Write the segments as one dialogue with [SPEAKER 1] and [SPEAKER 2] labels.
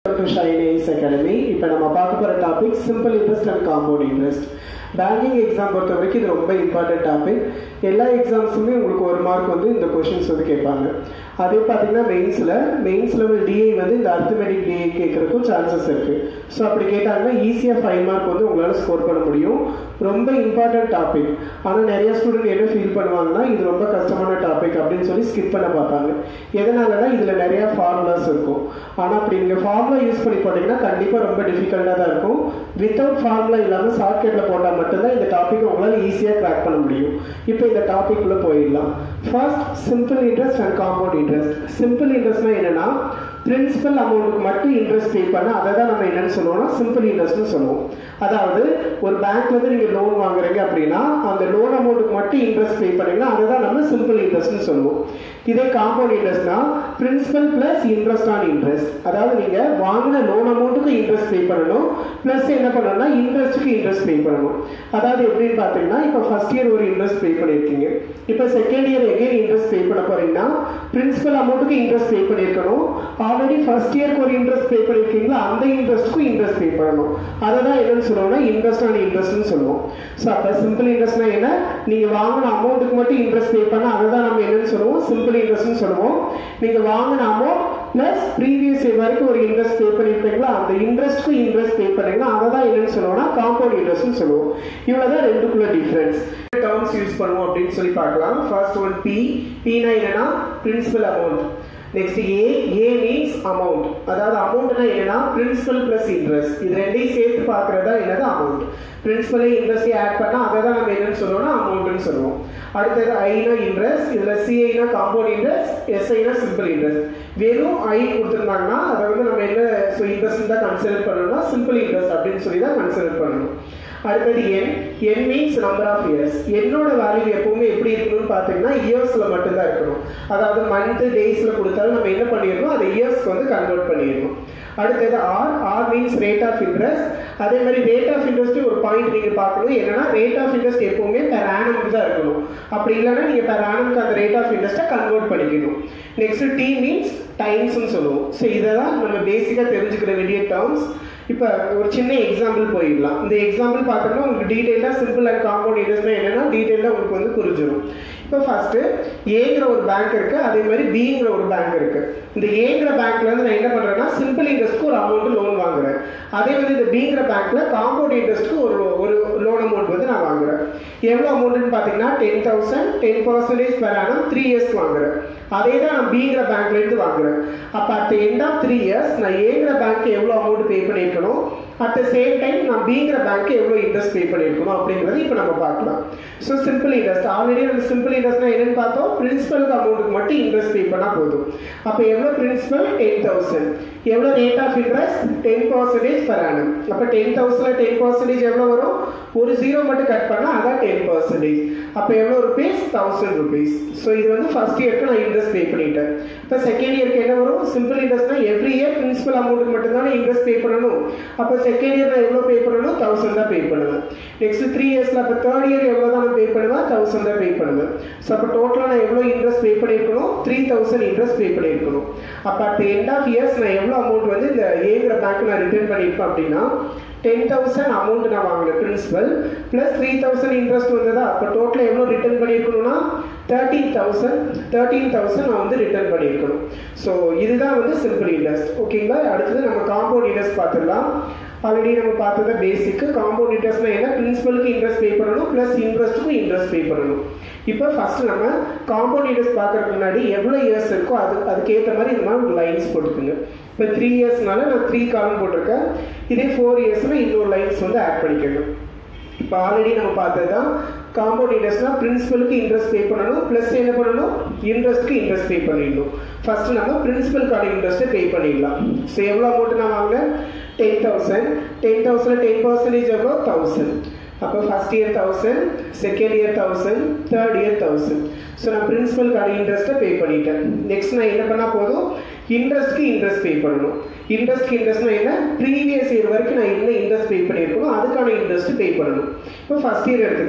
[SPEAKER 1] to shine ace academy இப்போ நம்ம பார்க்க போகிற topic simple interest and compound interest banking exam பொறுத்த வரைக்கும் இது ரொம்ப இம்பார்ட்டன்ட் டாபிக் எல்லா எக்ஸாம்ஸுமே உங்களுக்கு ஒரு மார்க் வந்து இந்த கொஷின்ஸ் வந்து கேட்பாங்க அதே பார்த்தீங்கன்னா மெயின்ஸில் மெயின்ஸ் லெவல் டிஐ வந்து இந்த அர்த்தமெட்டிக் டிஐ கேட்குறதுக்கும் சான்சஸ் இருக்குது ஸோ அப்படி கேட்டாங்கன்னா ஈஸியாக ஃபைவ் மார்க் வந்து உங்களால் ஸ்கோர் பண்ண முடியும் ரொம்ப இம்பார்ட்டன்ட் டாபிக் ஆனால் நிறைய ஸ்டூடெண்ட் என்ன ஃபீல் பண்ணுவாங்கன்னா இது ரொம்ப கஷ்டமான டாபிக் அப்படின்னு சொல்லி ஸ்கிப் பண்ண பார்ப்பாங்க எதனாலனா இதில் நிறைய ஃபார்முலாஸ் இருக்கும் ஆனால் அப்படி நீங்கள் ஃபார்முலா யூஸ் பண்ணி போட்டிங்கன்னா கண்டிப்பாக ரொம்ப டிஃபிகல்ட்டாக தான் இருக்கும் வித்தவுட் ஃபார்முலா இல்லாமல் ஷார்ட்கட்டில் போட்டால் மட்டும்தான் இந்த டாபிக் உங்களால் ஈஸியாக க்ராக் பண்ண முடியும் இப்போ இந்த டாபிக்குள்ளே போயிடலாம் first simple interest and compound interest simple இன்ட்ரெஸ்ட்னா என்னன்னா பிரின்சிபல் அமௌண்ட்டுக்கு மட்டும் இன்ட்ரெஸ்ட் பே பண்ண அதை தான் நம்ம என்னன்னு சொல்லுவோம்னா சிம்பிள் இன்ட்ரெஸ்ட்னு சொல்லுவோம் அதாவது ஒரு பேங்க்ல இருந்து நீங்க லோன் வாங்குறீங்க அப்படின்னா அந்த லோன் அமௌண்ட்டுக்கு மட்டும் இன்ட்ரெஸ்ட் பே பண்ணீங்கன்னா அதை தான் நம்ம சிம்பிள் இன்ட்ரெஸ்ட்னு சொல்லுவோம் இதே காம்பவுண்ட் இன்ட்ரெஸ்ட்னா principal plus interest on interest அதாவது நீங்க வாங்கின லோன் அமௌண்ட்டுக்கு இன்ட்ரெஸ்ட் பே பண்ணணும் பிளஸ் என்ன பண்ணணும்னா இன்ட்ரெஸ்ட்டுக்கு இன்ட்ரெஸ்ட் பே பண்ணணும் அதாவது எப்படின்னு பார்த்தீங்கன்னா இப்போ ஃபர்ஸ்ட் இயர் ஒரு இன்ட்ரெஸ்ட் பே பண்ணியிருக்கீங்க இப்போ second year again interest pay பண்ண போறீங்கன்னா பிரின்சிபல் அமௌண்ட்டுக்கு இன்ட்ரெஸ்ட் பே பண்ணியிருக்கணும் ஆல்ரெடி ஃபர்ஸ்ட் இயர்க்கு ஒரு இன்ட்ரெஸ்ட் பே பண்ணியிருக்கீங்களா அந்த இன்ட்ரெஸ்ட்டுக்கும் இன்ட்ரெஸ்ட் பே பண்ணணும் அதை தான் என்னன்னு சொல்லுவோம்னா இன்ட்ரெஸ்ட் ஆன் இன்ட்ரெஸ்ட்னு சொல்லுவோம் ஸோ அப்போ சிம்பிள் இன்ட்ரெஸ்ட்னா என்ன நீங்கள் வாங்கின அமௌண்ட்டுக்கு மட்டும் இன்ட்ரெஸ்ட் பே பண்ண அதை தான் நம்ம என்னன்னு சொல்லுவோம் சிம்பிள் இன்ட்ரெஸ்ட்னு சொல்லுவோம் நீங்கள் வாங்கின அமௌண்ட் ப்ளஸ் ப்ரீவியஸ் இயர் வரைக்கும் ஒரு இன்ட்ரெஸ்ட் பே பண்ணியிருப்பீங்களா அந்த இன்ட்ரெஸ்ட்க்கு இன்ட்ரெஸ்ட் பே பண்ணீங்கன்னா அதை தான் என்னன்னு சொல்லுவோம்னா காம்பவுண்ட் இன்ட்ரெஸ்ட்னு சொல்லுவோம் இவ்வளோ தான் ரெண்டுக்குள்ள டிஃப்ரென்ஸ் டேர்ம்ஸ் யூஸ் பண்ணுவோம் அப்படின்னு சொல்லி பார்க்கலாம் ஃபர்ஸ்ட் ஒன் பி பினா என்னன்னா principal amount next A A means amount அதாவது அமௌண்ட்னா என்னன்னா பிரின்சிபல் பிளஸ் இன்ட்ரெஸ்ட் இது ரெண்டையும் சேர்த்து பார்க்கறதா என்னது அமௌண்ட் பிரின்சிபலே இன்ட்ரெஸ்ட் ஆட் பண்ணா அதை தான் நம்ம என்னன்னு சொல்லுவோம்னா அமௌண்ட்னு சொல்லுவோம் அடுத்தது ஐனா இன்ட்ரெஸ்ட் இதுல சிஐனா காம்பவுண்ட் இன்ட்ரெஸ்ட் எஸ்ஐனா சிம்பிள் இன்ட்ரெஸ்ட் வெறும் ஐ கொடுத்துருந்தாங்கன்னா அதை வந்து நம்ம என்ன இன்ட்ரெஸ்ட் தான் கன்சிடர் பண்ணணும்னா சிம்பிள் இன்ட்ரெஸ்ட் அப்படின்னு சொல்லி தான் கன்சிடர் பண்ணணும் அடுத்தது N N means number of years என்னோட வேல்யூ எப்பவுமே எப்படி இருக்கணும்னு பார்த்தீங்கன்னா இயர்ஸ்ல மட்டும்தான் இருக்கணும் அதாவது மந்த் டேஸ்ல கொடுத்தாலும் நம்ம என்ன பண்ணிடணும் அதை இயர்ஸ்க்கு வந்து கன்வெர்ட் பண்ணிடணும் அடுத்தது R R means rate of interest அதே மாதிரி ரேட் ஆஃப் இன்ட்ரெஸ்ட் ஒரு பாயிண்ட் நீங்க பார்க்கணும் என்னன்னா ரேட் ஆஃப் இன்ட்ரெஸ்ட் எப்பவுமே பெர் ஆனமுக்கு தான் இருக்கணும் அப்படி இல்லைன்னா நீங்க பெர் ஆனமுக்கு அந்த ரேட் ஆஃப் இன்ட்ரெஸ்ட்டை கன்வெர்ட் பண்ணிக்கணும் நெக்ஸ்ட் டி மீன்ஸ் டைம்ஸ்னு சொல்லுவோம் ஸோ இதை தான் நம்ம பேசிக்காக தெரிஞ்சுக்கிற வேண்டிய டேர்ம்ஸ் இப்போ ஒரு சின்ன எக்ஸாம்பிள் போயிடலாம் இந்த எக்ஸாம்பிள் பார்த்தோம்னா உங்களுக்கு டீட்டெயிலாக சிம்பிள் அண்ட் காம்பவுண்ட் இன்ட்ரெஸ்ட்னா என்னன்னா டீட்டெயிலாக உங்களுக்கு வந்து புரிஞ்சிடும் இப்போ ஃபர்ஸ்ட் ஏங்கிற ஒரு பேங்க் இருக்கு அதே மாதிரி பிங்கிற ஒரு பேங்க் இருக்கு இந்த ஏங்கிற பேங்க்ல இருந்து நான் என்ன பண்றேன்னா சிம்பிள் இன்ட்ரெஸ்ட்க்கு ஒரு அமௌண்ட் லோன் வாங்குறேன் அதே வந்து இந்த பிங்கிற பேங்க்ல காம்பவுண்ட் இன்ட்ரெஸ்ட்க்கு ஒரு ஒரு லோன் அமௌண்ட் வந்து நான் வாங்குறேன் எவ்வளோ அமௌண்ட்னு பார்த்தீங்கன்னா ten thousand ten percentage per annum three years வாங்குறேன் அதே தான் நான் பிங்கிற பேங்க்ல இருந்து வாங்குறேன் அப்போ at end of three years நான் ஏங்கிற பேங்க் எவ்வளோ அமௌண்ட் பே பண்ணியிருக்கணும் அட் த சேம் டைம் நான் பிங்கிற பேங்க் எவ்வளோ இன்ட்ரெஸ்ட் பே பண்ணியிருக்கணும் அப்படிங்கிறது இப்போ நம்ம பார்க்கலாம் ஸோ சிம்பிள் இன்ட்ரெஸ்ட் ஆல்ரெடி நம்ம சிம்பிள் இன்ட்ரெஸ்ட்னா என்னன்னு பார்த்தோம் பிரின்சிபலுக்கு அமௌண்ட்டுக்கு மட்டும் இன்ட்ரெஸ்ட் பே பண்ணால் போதும் அப்போ எவ்வளோ பிரின்சிபல் டென் தௌசண்ட் எவ்வளோ rate of interest ten percentage per annum அப்போ டென் தௌசண்ட்ல டென் பர்சன்டேஜ் எவ்வளோ வரும் ஒரு ஜீரோ மட்டும் கட் பண்ணால் அதான் டென் பர்சன்டேஜ் அப்போ எவ்வளோ ருபீஸ் தௌசண்ட் ருபீஸ் ஸோ இது வந்து ஃபர்ஸ்ட் இயர்க்கு நான் இன்ட்ரெஸ்ட் பே பண்ணிட்டேன் இப்போ செகண்ட் இயர்க்கு என்ன வரும் சிம்பிள் இன்ட்ரெஸ்ட்னா எவ்ரி இயர் பிரின்சிபல் அமௌண்ட்டுக்கு மட்டும் தானே இன்ட்ரெஸ்ட் பே பண்ணணும் அப்போ செகண்ட் இயர் நான் எவ்வளோ பே பண்ணணும் தௌசண்ட் தான் பே பண்ணுவேன் நெக்ஸ்ட் த்ரீ இயர்ஸ்ல அப்போ தேர்ட் இயர் எவ்வளோ தான் பே பண்ணுவேன் தௌசண்ட் தான் பே பண்ணுவேன் ஸோ அப்போ டோட்டலாக நான் எவ்வளோ இன்ட்ரெஸ்ட் பே பண்ணியிருக்கணும் த்ரீ தௌசண்ட் இன்ட்ரெஸ்ட் பே பண்ணியிருக்கணும் அப்போ அட் எண்ட் ஆஃப் இயர்ஸ் நான் எவ்வளோ அமௌண்ட் வந்து இந்த ஏங்கிற பேங்க் நான் ரிட்டர்ன் பண்ணியிருப்பேன் அப்படின்னா டென் தௌசண்ட் அமௌண்ட் நான் வாங்கினேன் principal plus three thousand interest வந்ததா அப்போ டோட்டலாக எவ்வளோ ரிட்டர்ன் பண்ணியிருக்கணும்னா தேர்ட்டீன் தௌசண்ட் தேர்ட்டீன் தௌசண்ட் நான் வந்து ரிட்டர்ன் பண்ணியிருக்கணும் ஸோ இதுதான் வந்து சிம்பிள் இன்ட்ரெஸ்ட் ஓகேங்களா அடுத்தது நம்ம காம்பவுண்ட் இன்ட்ரெஸ்ட் பார்த்துடலாம் ஆல்ரெடி நம்ம பார்த்தது பேசிக்கு காம்பவுண்ட் இன்ட்ரெஸ்ட்னா என்ன பிரின்சிபலுக்கு இன்ட்ரெஸ்ட் பே பண்ணணும் ப்ளஸ் இன்ட்ரெஸ்ட்டுக்கும் இன்ட்ரெஸ்ட் பே பண்ணணும் இப்போ ஃபர்ஸ்ட் நம்ம காம்பவுண்ட் இன்ட்ரெஸ்ட் பார்க்கறதுக்கு முன்னாடி எவ்வளோ இயர்ஸ் இருக்கோ அது அதுக்கேற்ற மாதிரி இந்த மாதிரி லைன்ஸ் போட்டுக்குங்க இப்போ த்ரீ இயர்ஸ்னால நான் த்ரீ காலம் போட்டிருக்கேன் இதே ஃபோர் இயர்ஸ்னால் இன்னொரு லைன்ஸ் வந்து ஆட் பண்ணிக்கணும் இப்போ ஆல்ரெடி நம்ம பார்த்தது தான் காம்பவுண்ட் இன்ட்ரெஸ்ட்னா பிரின்சிபலுக்கு இன்ட்ரெஸ்ட் பே பண்ணணும் ப்ளஸ் என்ன பண்ணணும் இன்ட்ரெஸ்ட்க்கு இன்ட்ரெஸ்ட் பே பண்ணிடணும் ஃபர்ஸ்ட் நம்ம பிரின்சிபலுக்கான இன்ட்ரெஸ்ட்டை பே பண்ணிடலாம் ஸோ எவ்வளோ அமௌண்ட் நான் வாங்கினேன் ten thousand ten thousand ten percentage எவ்வளோ தௌசண்ட் அப்போ first year thousand second year thousand third year thousand so நான் பிரின்சிபலுக்கான இன்ட்ரெஸ்ட்டை பே பண்ணிட்டேன் நெக்ஸ்ட் நான் என்ன பண்ணால் போதும் இன்ட்ரெஸ்ட்க்கு இன்ட்ரெஸ்ட் பே பண்ணணும் இன்ட்ரெஸ்ட்க்கு இன்ட்ரெஸ்ட்னா என்ன ப்ரீவியஸ் இயர் வரைக்கும் நான் என்ன இன்ட்ரெஸ்ட் பே பண்ணியிருக்கணும் அதுக்கான இன்ட்ரெஸ்ட் பே பண்ணணும் இப்போ ஃபர்ஸ்ட் இயர் எடுத்துக்கலாம்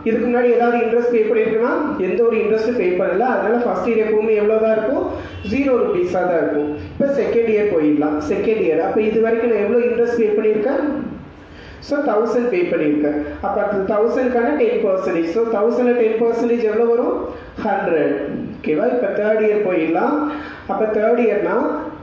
[SPEAKER 1] இதுக்கு முன்னாடி ஏதாவது இன்ட்ரெஸ்ட் பே பண்ணியிருக்குன்னா எந்த ஒரு இன்ட்ரெஸ்ட்டும் பே பண்ணல அதனால ஃபர்ஸ்ட் இயர் எப்பவுமே எவ்வளோ தான் இருக்கும் ஜீரோ ருபீஸாக தான் இருக்கும் இப்போ செகண்ட் இயர் போயிடலாம் செகண்ட் இயர் அப்போ இது வரைக்கும் நான் எவ்வளோ இன்ட்ரெஸ்ட் பே பண்ணியிருக்கேன் ஸோ தௌசண்ட் பே பண்ணியிருக்கேன் அப்போ அந்த தௌசண்ட்கான ten percentage so thousand ten percentage எவ்வளோ வரும் ஹண்ட்ரட் ஓகேவா இப்போ தேர்ட் இயர் போயிடலாம் அப்போ தேர்ட் இயர்னா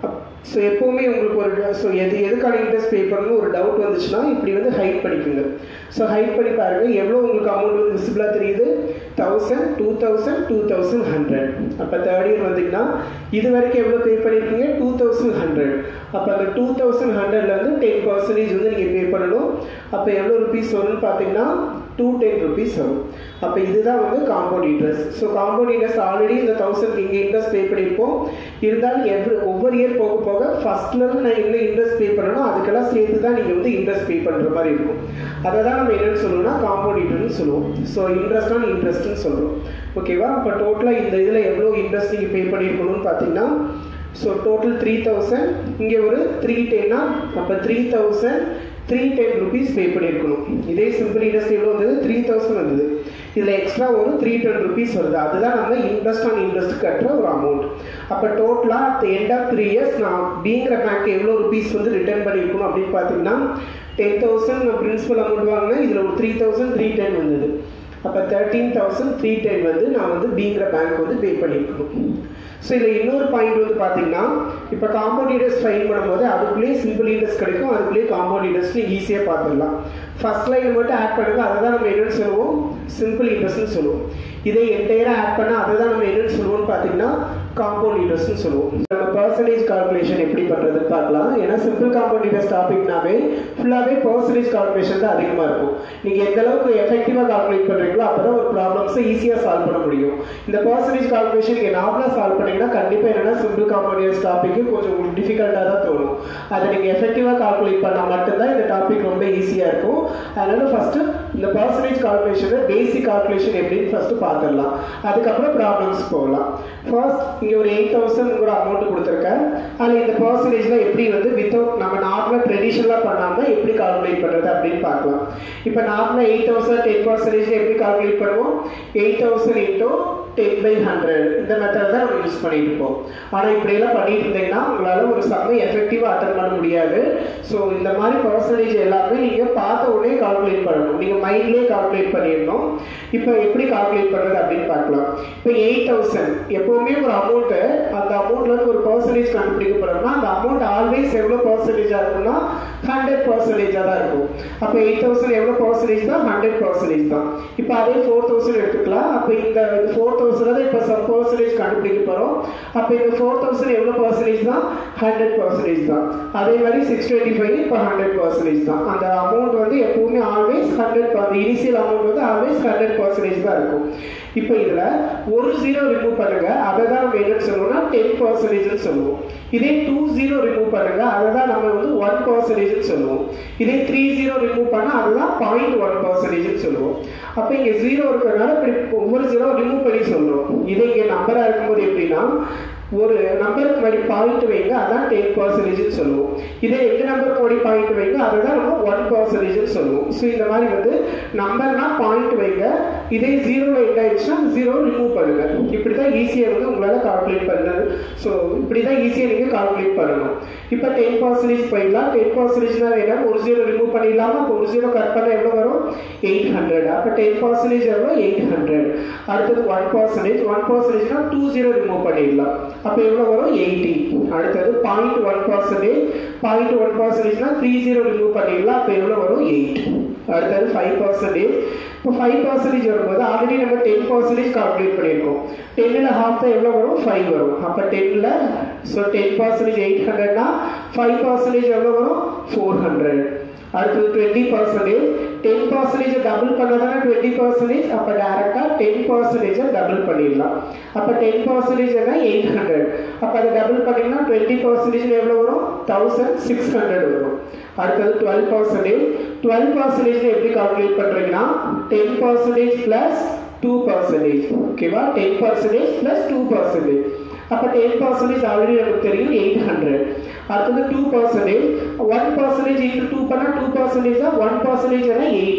[SPEAKER 1] ஸோ எப்போவுமே உங்களுக்கு ஒரு ஸோ எது எதுக்கான இன்ட்ரெஸ்ட் பே பண்ணணும் ஒரு டவுட் வந்துச்சுன்னா இப்படி வந்து ஹைட் பண்ணிக்கோங்க ஸோ ஹைட் பண்ணி பாருங்க எவ்வளோ உங்களுக்கு அமௌண்ட் வந்து விசிபிளாக தெரியுது thousand two thousand two thousand hundred அப்போ தேர்ட் இயர் வந்தீங்கன்னா இது வரைக்கும் எவ்வளோ பே பண்ணியிருக்கீங்க டூ தௌசண்ட் ஹண்ட்ரட் அப்போ அந்த டூ தௌசண்ட் ஹண்ட்ரட்லேருந்து டென் பர்சன்டேஜ் வந்து நீங்கள் பே பண்ணணும் அப்போ எவ்வளோ ருபீஸ் வரும்னு பார்த்தீங்கன்னா டூ டென் ருபீஸ் வரும் அப்போ இதுதான் வந்து compound interest so compound interest already இந்த தௌசண்ட் இங்கே இன்ட்ரெஸ்ட் பே பண்ணியிருப்போம் இருந்தாலும் எவ்ரி ஒவ்வொரு இயர் போக போக ஃபர்ஸ்ட்லேருந்து நான் என்ன இன்ட்ரெஸ்ட் பே பண்ணணும் அதுக்கெல்லாம் சேர்த்து தான் நீங்கள் வந்து இன்ட்ரெஸ்ட் பே பண்ணுற மாதிரி இருக்கும் அதை தான் நம்ம என்னன்னு சொல்லுவோம்னா காம்பவுண்ட் இன்ட்ரெஸ்ட்னு சொல்லுவோம் ஸோ இன்ட்ரெஸ்டான இன்ட்ரெஸ்ட்னு சொல்கிறோம் ஓகேவா அப்போ டோட்டலாக இந்த இதில் எவ்வளோ இன்ட்ரெஸ்ட் நீங்கள் பே பண்ணியிருக்கணும்னு பார்த்தீங்கன்னா ஸோ டோட்டல் த்ரீ தௌசண்ட் இங்கே ஒரு த்ரீ டென்னா அப்போ three thousand three ten rupees pay பண்ணியிருக்கணும் இதே சிம்பிள் இன்ட்ரெஸ்ட் எவ்வளோ வந்தது த்ரீ தௌசண்ட் வந்தது இதில் எக்ஸ்ட்ரா ஒரு த்ரீ டென் ருபீஸ் வருது அதுதான் நம்ம இன்ட்ரெஸ்ட் ஆன் இன்ட்ரெஸ்ட் கட்டுற ஒரு அமௌண்ட் அப்போ டோட்டலாக at end of three years நான் பீங்கிற பேங்க் எவ்வளோ ருபீஸ் வந்து ரிட்டர்ன் பண்ணியிருக்கணும் அப்படின்னு பார்த்தீங்கன்னா டென் தௌசண்ட் நான் பிரின்சிபல் அமௌண்ட் வாங்கினேன் இதில் ஒரு த்ரீ தௌசண்ட் த்ரீ டென் வந்தது அப்போ தேர்ட்டீன் தௌசண்ட் த்ரீ டென் வந்து நான் வந்து பீங்கிற பேங்க் வந்து பே பண்ணியிருக்கணும் ஸோ இதில் இன்னொரு பாயிண்ட் வந்து பார்த்தீங்கன்னா இப்போ காம்பவுண்ட் இன்ட்ரெஸ்ட் ஃபைன் பண்ணும்போது அதுக்குள்ளேயே சிம்பிள் இன்ட்ரெஸ்ட் கிடைக்கும் அதுக்குள்ளேயே காம்பவுண்ட் இன்ட்ரெஸ்ட் ஈஸியாக பார்த்துடலாம் ஃபர்ஸ்ட் லைன் மட்டும் ஆட் பண்ணுங்க அதை தான் நம்ம என்னன்னு சொல்லுவோம் சிம்பிள் இன்ட்ரெஸ்ட்னு சொல்லுவோம் இதை என்டையராக ஆட் பண்ணால் அதை தான் நம்ம என்னன்னு சொல்லுவோம்னு பார்த்தீங்கன்னா காம்பவுண்ட் இன்ட்ரெஸ்ட்னு சொல்லுவோம் நம்ம பர்சன்டேஜ் கால்குலேஷன் எப்படி பண்ணுறதுன்னு பார்க்கலாம் ஏன்னா சிம்பிள் காம்பவுண்ட் இன்ட்ரெஸ்ட் டாபிக்னாவே ஃபுல்லாகவே பர்சன்டேஜ் கால்குலேஷன் தான் அதிகமாக இருக்கும் நீங்கள் எந்த அளவுக்கு எஃபெக்டிவாக கால்குலேட் பண்ணுறீங்களோ அப்போ தான் ஒரு ப்ராப்ளம்ஸை ஈஸியாக சால்வ் பண்ண முடியும் இந்த பர்சன்டேஜ் கால்குலேஷன் நீங்கள் நார்மலாக சால்வ் பண்ணீங்கன்னா கண்டிப்பாக என்னன்னா சிம்பிள் காம்பவுண்ட் இன்ட்ரெஸ்ட் டாபிக் கொஞ்சம் உங்களுக்கு டிஃபிகல்ட்டாக தான் தோணும் அதை நீங்கள் எஃபெக்டிவாக கால்குலேட் பண்ணால் மட்டும்தான் இந்த டாபிக் ரொம்ப ஈஸியாக இருக்கும் அதனால ஃபஸ்ட்டு இந்த பர்சன்டேஜ் கால்குலேஷனை பேசிக் கால்குலேஷன் எப்படின்னு ஃபஸ்ட்டு பார்த்துடலாம் அதுக்கப்புறம் ப்ராப்ளம்ஸ் போகலாம் ஃபர்ஸ்ட் இங்கே ஒரு எயிட் தௌசண்ட் ஒரு அமௌண்ட் கொடுத்துருக்கேன் அதில் இந்த பர்சன்டேஜில் எப்படி வந்து வித்தவுட் நம்ம நார்மலாக ட்ரெடிஷ்னலாக பண்ணாமல் எப்படி கால்குலேட் பண்ணுறது அப்படின்னு பார்க்கலாம் இப்போ நார்மலாக எயிட் தௌசண்ட் டென் பர்சன்டேஜ் எப்படி கால்குலேட் பண்ணுவோம் eight thousand into ten by hundred இந்த மெத்தட் தான் நம்ம யூஸ் பண்ணிட்டு இருப்போம் ஆனால் இப்படியெல்லாம் பண்ணிட்டு இருந்தீங்கன்னா உங்களால் ஒரு சம்மை எஃபெக்டிவாக அட்டன் பண்ண முடியாது ஸோ இந்த மாதிரி பர்சன்டேஜ் எல்லாமே நீங்கள் பார்த்த உடனே கால்குலேட் பண்ணணும் நீங்கள் மைண்ட்லேயே கால்குலேட் பண்ணிடணும் இப்போ எப்படி கால்குலேட் பண்ணுறது அப்படின்னு பார்க்கலாம் இப்போ எயிட் தௌசண்ட் எப்போவுமே ஒரு அமௌண்ட்டு அந்த அமௌண்ட்லேருந்து ஒரு பர்சன்டேஜ் கண்டுபிடிக்கப்படுறோம்னா அந்த அமௌண்ட் ஆல்வேஸ் எவ்வளோ பர்சன்டேஜாக இருக்கும்னா ஹண்ட்ரட் பர்சன்டேஜாக தான் இருக்கும் அப்போ எயிட் தௌசண்ட் எவ்வளோ பர்சன்டேஜ் தான் ஹண்ட்ரட் பர்சன்டேஜ் தான் இப்போ அதே ஃபோர் தௌசண்ட் எடுத்துக்கலாம் அப்போ இந்த ஃபோர் தௌசண்ட் தான் இப்போ சம் பர்சன்டேஜ் கண்டுபிடிக்க போகிறோம் அப்போ இந்த ஃபோர் தௌசண்ட் எவ்வளோ பர்சன்டேஜ் தான் ஹண்ட்ரட் பர்சன்டேஜ் தான் அதே மாதிரி சிக்ஸ் டுவெண்ட்டி ஃபைவ் இப்போ ஹண்ட்ரட் பர்சன்டேஜ் தான் அந்த அமௌண்ட் வந்து எப்பவுமே ஆல்வேஸ் ஹண்ட்ரட் அந்த இனிஷியல் அமௌண்ட் வந்து ஆல்வேஸ் ஹண்ட்ரட் பர்சன்டேஜ் தான் இருக்கும் இப்போ இதில் ஒரு ஜீரோ ரிமூவ் பண்ணுங்க அதை தான் நம்ம என்னன்னு சொல்லுவோம்னா டென் பர்சன்டேஜ்னு சொல்லுவோம் இதே டூ ஜீரோ ரிமூவ் பண்ணுங்க அதை தான் நம்ம வந்து ஒன் பர்சன்டேஜ்னு சொல்லுவோம் இதே த்ரீ ஜீரோ ரிமூவ் பண்ணால் அதுதான் பாயிண்ட் ஒன் பர்சன்டேஜ்னு சொல்லுவோம் அப்போ இங்கே ஜீரோ இருக்கிறதுனால இப்படி ஒவ்வொரு ஜீரோ ரிமூவ் பண்ணி சொல்கிறோம் இதே இங்கே நம்பராக இருக்கும்போது எப்படின்னா ஒரு நம்பருக்கு முன்னாடி பாயிண்ட் வைங்க அதான் டென் பர்சன்டேஜ்னு சொல்லுவோம் இதே எந்த நம்பருக்கு முன்னாடி பாயிண்ட் வைங்க அதை தான் நம்ம ஒன் பர்சன்டேஜ்னு சொல்லுவோம் ஸோ இந்த மாதிரி வந்து நம்பர்னா பாயிண்ட் வைங்க இதே ஜீரோவில் எங்க ஆயிடுச்சுன்னா ஜீரோ ரிமூவ் பண்ணுங்க இப்படி தான் ஈஸியாக வந்து உங்களால் கால்குலேட் பண்ணுறது ஸோ இப்படி தான் ஈஸியாக நீங்கள் கால்குலேட் பண்ணணும் இப்போ டென் பர்சன்டேஜ் போயிடலாம் டென் பர்சன்டேஜ்னா வேணாம் ஒரு ஜீரோ ரிமூவ் பண்ணிடலாமா அப்போ ஒரு ஜீரோ கட் பண்ணால் எவ்வளோ வரும் எயிட் ஹண்ட்ரட் அப்போ டென் பர்சன்டேஜ் எவ்வளோ எயிட் ஹண்ட்ரட் அடுத்தது ஒன் பர்சன்டேஜ் ஒன் பர்சன்டேஜ்னா டூ ஜீரோ ரிமூவ் பண்ணிடலாம் அப்போ எவ்வளோ வரும் எயிட்டி அடுத்தது point one percentage point one பர்சன்டேஜ்னா த்ரீ ஜீரோ ரிமூவ் பண்ணிடலாம் அப்போ எவ்வளோ வரும் எயிட் அடுத்தது ஃபைவ் பர்சன்டேஜ் இப்போ ஃபைவ் பர்சன்டேஜ் வரும்போது ஆல்ரெடி நம்ம டென் பர்சன்டேஜ் கால்குலேட் பண்ணியிருக்கோம் டென்னில் ஹாஃப் தான் எவ்வளோ வரும் ஃபைவ் வரும் அப்போ டென்னில் ஸோ டென் பர்சன்டேஜ் எயிட் ஹண்ட்ரட்னா ஃபைவ் பர்சன்டேஜ் எவ்வளோ வரும் ஃபோர் ஹண்ட்ரட் அடுத்தது twenty percentage ten percentage double பண்ணதானே டுவெண்ட்டி பர்சன்டேஜ் அப்போ டேரெக்டாக டென் பர்சன்டேஜை டபுள் பண்ணிடலாம் அப்போ டென் பர்சன்டேஜ்னா எயிட் ஹண்ட்ரட் அப்போ அதை டபுள் பண்ணிங்கன்னா டுவெண்ட்டி பர்சன்டேஜ் எவ்வளோ வரும் தௌசண்ட் சிக்ஸ் ஹண்ட்ரட் வரும் அடுத்தது டுவெல் பர்சன்டேஜ் டுவெல் பர்சன்டேஜ் எப்படி கால்குலேட் பண்ணுறீங்கன்னா ten percentage plus two percentage ஓகேவா ten percentage plus two percentage அப்போ டென் பர்சன்டேஜ் ஆல்ரெடி நமக்கு தெரியும் எயிட் ஹண்ட்ரட் அடுத்தது two percentage one percentage into two பண்ணால் டூ பர்சன்டேஜ் தான் one percentage eighty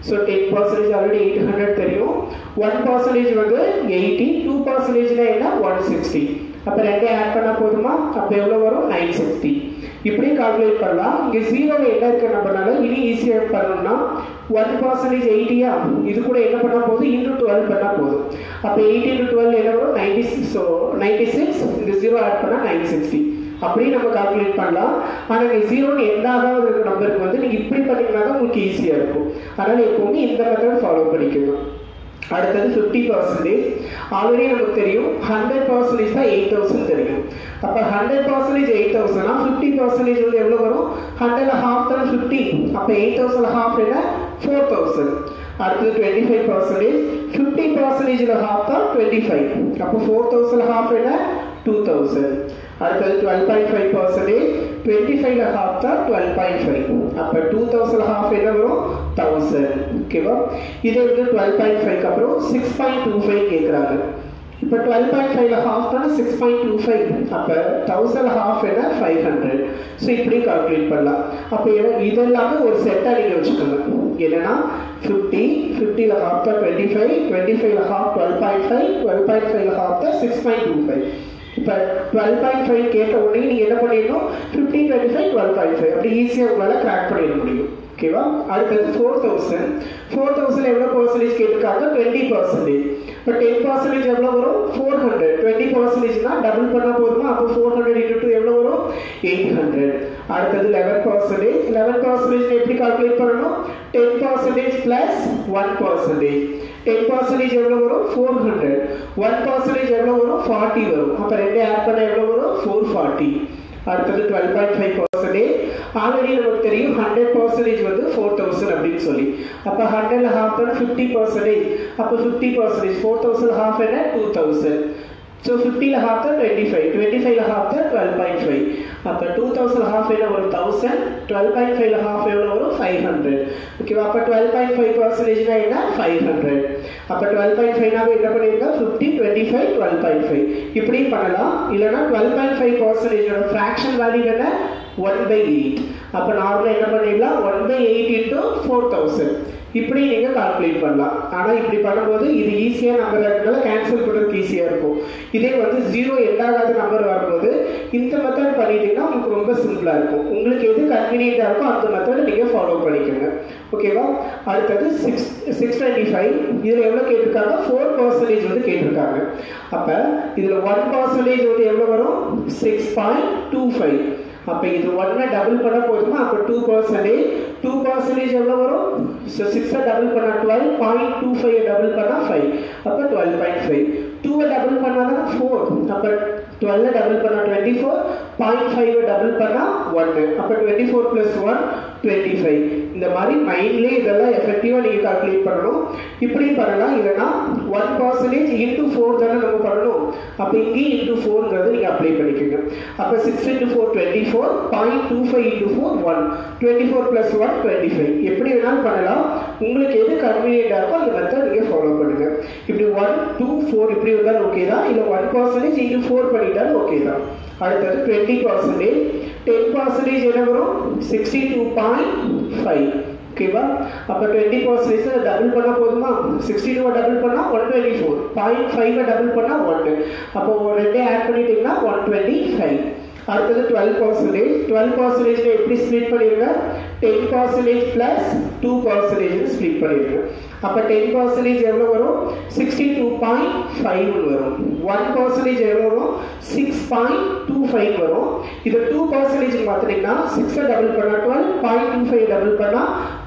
[SPEAKER 1] so ten percentage already eight hundred தெரியும் one percentage வந்து eighty two பர்சன்டேஜ்னா என்ன ஒன் சிக்ஸ்டி அப்போ ரெண்டையும் ஆட் பண்ணால் போதுமா அப்போ எவ்வளோ வரும் நைன் சிக்ஸ்டி இப்படி கால்குலேட் பண்ணலாம் இங்கே ஜீரோவில் என்ன இருக்கு நம்மனால இனி ஈஸியாக பண்ணணும்னா ஒன் பர்சன்டேஜ் எயிட்டியா இது கூட என்ன பண்ணால் போதும் இன்டூ டுவெல் பண்ணால் போதும் அப்போ எயிட்டி இன்டூ டுவெல் என்ன வரும் ninety six so ninety six இந்த ஜீரோ ஆட் பண்ணால் நைன் சிக்ஸ்டி அப்படியே நம்ம கால்குலேட் பண்ணலாம் ஆனால் நீங்கள் ஜீரோன்னு எண்டாவது இருக்க நம்பருக்கு வந்து நீங்கள் இப்படி பண்ணிங்கன்னா தான் உங்களுக்கு ஈஸியாக இருக்கும் அதனால் எப்போவுமே இந்த மெத்தட் ஃபாலோ பண்ணிக்கணும் அடுத்தது ஃபிஃப்டி பர்சன்டேஜ் ஆல்ரெடி நமக்கு தெரியும் ஹண்ட்ரட் பர்சன்டேஜ் தான் எயிட் தௌசண்ட் தெரியும் அப்போ ஹண்ட்ரட் பர்சன்டேஜ் எயிட் தௌசண்ட்னா ஃபிஃப்டி பர்சன்டேஜ் வந்து எவ்வளோ வரும் ஹண்ட்ரட்ல ஹாஃப் தானே ஃபிஃப்டி அப்போ எயிட் தௌசண்ட் ஹாஃப் என்ன ஃபோர் தௌசண்ட் அடுத்தது டுவெண்ட்டி ஃபைவ் பர்சன்டேஜ் ஃபிஃப்டி பர்சன்டேஜில் ஹாஃப் தான் டுவெண்ட்டி ஃபைவ் அப்போ ஃபோர் தௌசண்ட் ஹாஃப் என்ன டூ தௌசண்ட் அடுத்தது twelve point five percentage twenty ஃபைவ்ல ஹாஃப் தான் டுவெல் பாயிண்ட் ஃபைவ் அப்போ டூ தௌசண்ட் ஹாஃப் என்ன வரும் தௌசண்ட் ஓகேவா இது வந்து டுவெல் பாயிண்ட் ஃபைவ்க்கு அப்புறம் சிக்ஸ் பாயிண்ட் டூ ஃபைவ் கேட்குறாங்க இப்போ டுவெல் பாயிண்ட் ஃபைவ்ல ஹாஃப் தானே சிக்ஸ் பாயிண்ட் டூ ஃபைவ் அப்போ தௌசண்ட் ஹாஃப் என்ன ஃபைவ் ஹண்ட்ரட் ஸோ இப்படி கால்குலேட் பண்ணலாம் அப்போ இதெல்லாமே ஒரு செட்டாக நீங்கள் வச்சுக்கோங்க என்னன்னா ஃபிஃப்டி ஃபிஃப்டியில் ஹாஃப் தான் டுவெண்ட்டி ஃபைவ் டுவெண்ட்டி ஃபைவ்ல half twelve point five twelve point ஃபைவ்ல ஹாஃப் தான் சிக்ஸ் பாயிண்ட் டூ ஃபைவ் இப்போ டுவெல் பாயிண்ட் ஃபைவ் கேட்ட உடனே நீங்கள் என்ன பண்ணிடணும் fifteen twenty five twelve point five அப்படி ஈஸியாக உங்களால் கிராக் பண்ணிட முடியும் ஓகேவா அடுத்தது ஃபோர் தௌசண்ட் ஃபோர் தௌசண்ட் எவ்வளோ பர்சன்டேஜ் கேட்டிருக்காங்க டுவெண்ட்டி பர்சன்டேஜ் இப்போ டென் பர்சன்டேஜ் எவ்வளோ வரும் ஃபோர் ஹண்ட்ரட் டுவெண்ட்டி பர்சன்டேஜ்னா டபுள் பண்ணால் போதுமா அப்போ ஃபோர் ஹண்ட்ரட் இன்ட்டு டூ எவ்வளோ வரும் எயிட் ஹண்ட்ரட் அடுத்தது லெவன் பர்சன்டேஜ் லெவன் பர்சன்டேஜ் எப்படி கால்குலேட் பண்ணணும் ten percentage plus one percentage ten percentage எவ்வளோ வரும் ஃபோர் ஹண்ட்ரட் ஒன் பர்சன்டேஜ் எவ்வளோ வரும் ஃபார்ட்டி வரும் அப்போ ரெண்டு ஆட் பண்ண எவ்வளோ வரும் ஃபோர் ஃபார்ட்டி அடுத்தது twelve point five percentage already நமக்கு தெரியும் ஹண்ட்ரட் பர்சன்டேஜ் வந்து ஃபோர் தௌசண்ட் அப்படின்னு சொல்லி அப்போ ஹண்ட்ரட்ல ஹாஃப் தானே ஃபிஃப்டி பர்சன்டேஜ் அப்போ fifty percentage four thousand half என்ன டூ தௌசண்ட் ஸோ ஃபிஃப்டியில் ஹாஃப் தான் டுவெண்ட்டி ஃபைவ் டுவெண்ட்டி ஃபைவ்ல ஹாஃப் தான் டுவெல் பாயிண்ட் ஃபைவ் அப்போ டூ தௌசண்ட் ஹாஃப் என்ன வரும் தௌசண்ட் டுவெல் பாயிண்ட் ஃபைவ்ல ஹாஃப் எவ்வளோ வரும் ஃபைவ் ஹண்ட்ரட் ஓகேவா அப்போ டுவெல் பாயிண்ட் ஃபைவ் பர்சன்டேஜ்னா என்ன ஃபைவ் ஹண்ட்ரட் அப்போ டுவெல் பாயிண்ட் ஃபைவ்னாவே என்ன பண்ணியிருக்கா fifty twenty five twelve point five இப்படியும் பண்ணலாம் இல்லைனா டுவெல் பாயிண்ட் ஃபைவ் பர்சன்டேஜோட ஃப்ராக்ஷன் வேல்யூ என்ன ஒன் பை எயிட் அப்போ நார்மலாக என்ன பண்ணிடலாம் one by eight into four thousand இப்படி நீங்கள் கால்குலேட் பண்ணலாம் ஆனால் இப்படி பண்ணும்போது இது ஈஸியாக நம்பர் இருக்கிறதுனால கேன்சல் பண்ணுறதுக்கு ஈஸியாக இருக்கும் இதே வந்து ஜீரோ எண்டாகாத நம்பர் வரும்போது இந்த மெத்தட் பண்ணிட்டீங்கன்னா உங்களுக்கு ரொம்ப சிம்பிளாக இருக்கும் உங்களுக்கு எது கன்வீனியண்ட்டாக இருக்கோ அந்த மெத்தடை நீங்கள் ஃபாலோ பண்ணிக்கோங்க ஓகேவா அடுத்தது சிக்ஸ் சிக்ஸ் டுவெண்ட்டி ஃபைவ் இதில் எவ்வளோ கேட்டிருக்காங்க ஃபோர் பர்சன்டேஜ் வந்து கேட்டிருக்காங்க அப்போ இதில் ஒன் பர்சன்டேஜ் வந்து எவ்வளோ வரும் சிக்ஸ் பாயிண்ட் டூ ஃபைவ் அப்போ இது ஒன்னை டபுள் பண்ண போதுமா அப்போ டூ பர்சன்டேஜ் டூ பர்சன்டேஜ் எவ்வளோ வரும் ஸோ சிக்ஸை டபுள் பண்ணால் twelve point two five double பண்ணால் ஃபைவ் அப்போ டுவெல் பாயிண்ட் ஃபைவ் டூவை டபுள் பண்ணால் தான் ஃபோர் அப்போ டுவெல்ல டபுள் பண்ணால் twenty four point five double பண்ணால் ஒன்று அப்போ twenty four plus one twenty five இந்த மாதிரி மைண்ட்லேயே இதெல்லாம் எஃபெக்டிவாக நீங்கள் கால்குலேட் பண்ணணும் இப்படி பண்ணலாம் இல்லைன்னா ஒன் பர்சன்டேஜ் இன்டூ ஃபோர் தானே நம்ம பண்ணணும் அப்போ இங்கேயும் இன்டூ ஃபோர்ங்கிறது நீங்கள் அப்ளை பண்ணிக்கோங்க அப்போ six into four twenty four point two five into four one twenty four plus one twenty five எப்படி வேணாலும் பண்ணலாம் உங்களுக்கு எது கன்வீனியண்டாக இருக்கோ அந்த மெத்தட் நீங்கள் ஃபாலோ பண்ணுங்க இப்படி ஒன் டூ ஃபோர் இப்படி வந்தாலும் ஓகே தான் இல்லை ஒன் பர்சன்டேஜ் இன்டூ ஃபோர் பண்ணிட்டாலும் ஓகே தான் அடுத்தது டுவெண்ட்டி பர்சன்டேஜ் டென் பர்சன்டேஜ் என்ன வரும் சிக்ஸ்டி டூ பாயிண்ட் ஃபைவ் ஓகேவா அப்போ டுவெண்ட்டி பர்சன்டேஜ் டபுள் பண்ணால் போதுமா சிக்ஸ்டி டூவை டபுள் பண்ணால் ஒன் டுவெண்ட்டி ஃபோர் பாயிண்ட் ஃபைவை டபுள் பண்ணால் ஒன்று அப்போ ரெண்டே ஆட் பண்ணிட்டீங்கன்னா ஒன் டுவெண்ட்டி ஃபைவ் அடுத்தது டுவெல் பர்சன்டேஜ் டுவெல் பர்சன்டேஜ்ல எப்படி ஸ்ப்ளிட் பண்ணிருங்க ten percentage plus two percentage split பண்ணிருங்க அப்போ டென் பர்சன்டேஜ் எவ்வளோ வரும் சிக்ஸ்டி டூ பாயிண்ட் ஃபைவ் வரும் ஒன் பர்சன்டேஜ் எவ்வளோ வரும் சிக்ஸ் பாயிண்ட் டூ ஃபைவ் வரும் இது டூ பர்சன்டேஜ் பார்த்துட்டிங்கன்னா சிக்ஸை டபுள் பண்ணால் twelve point two five double பண்ணால்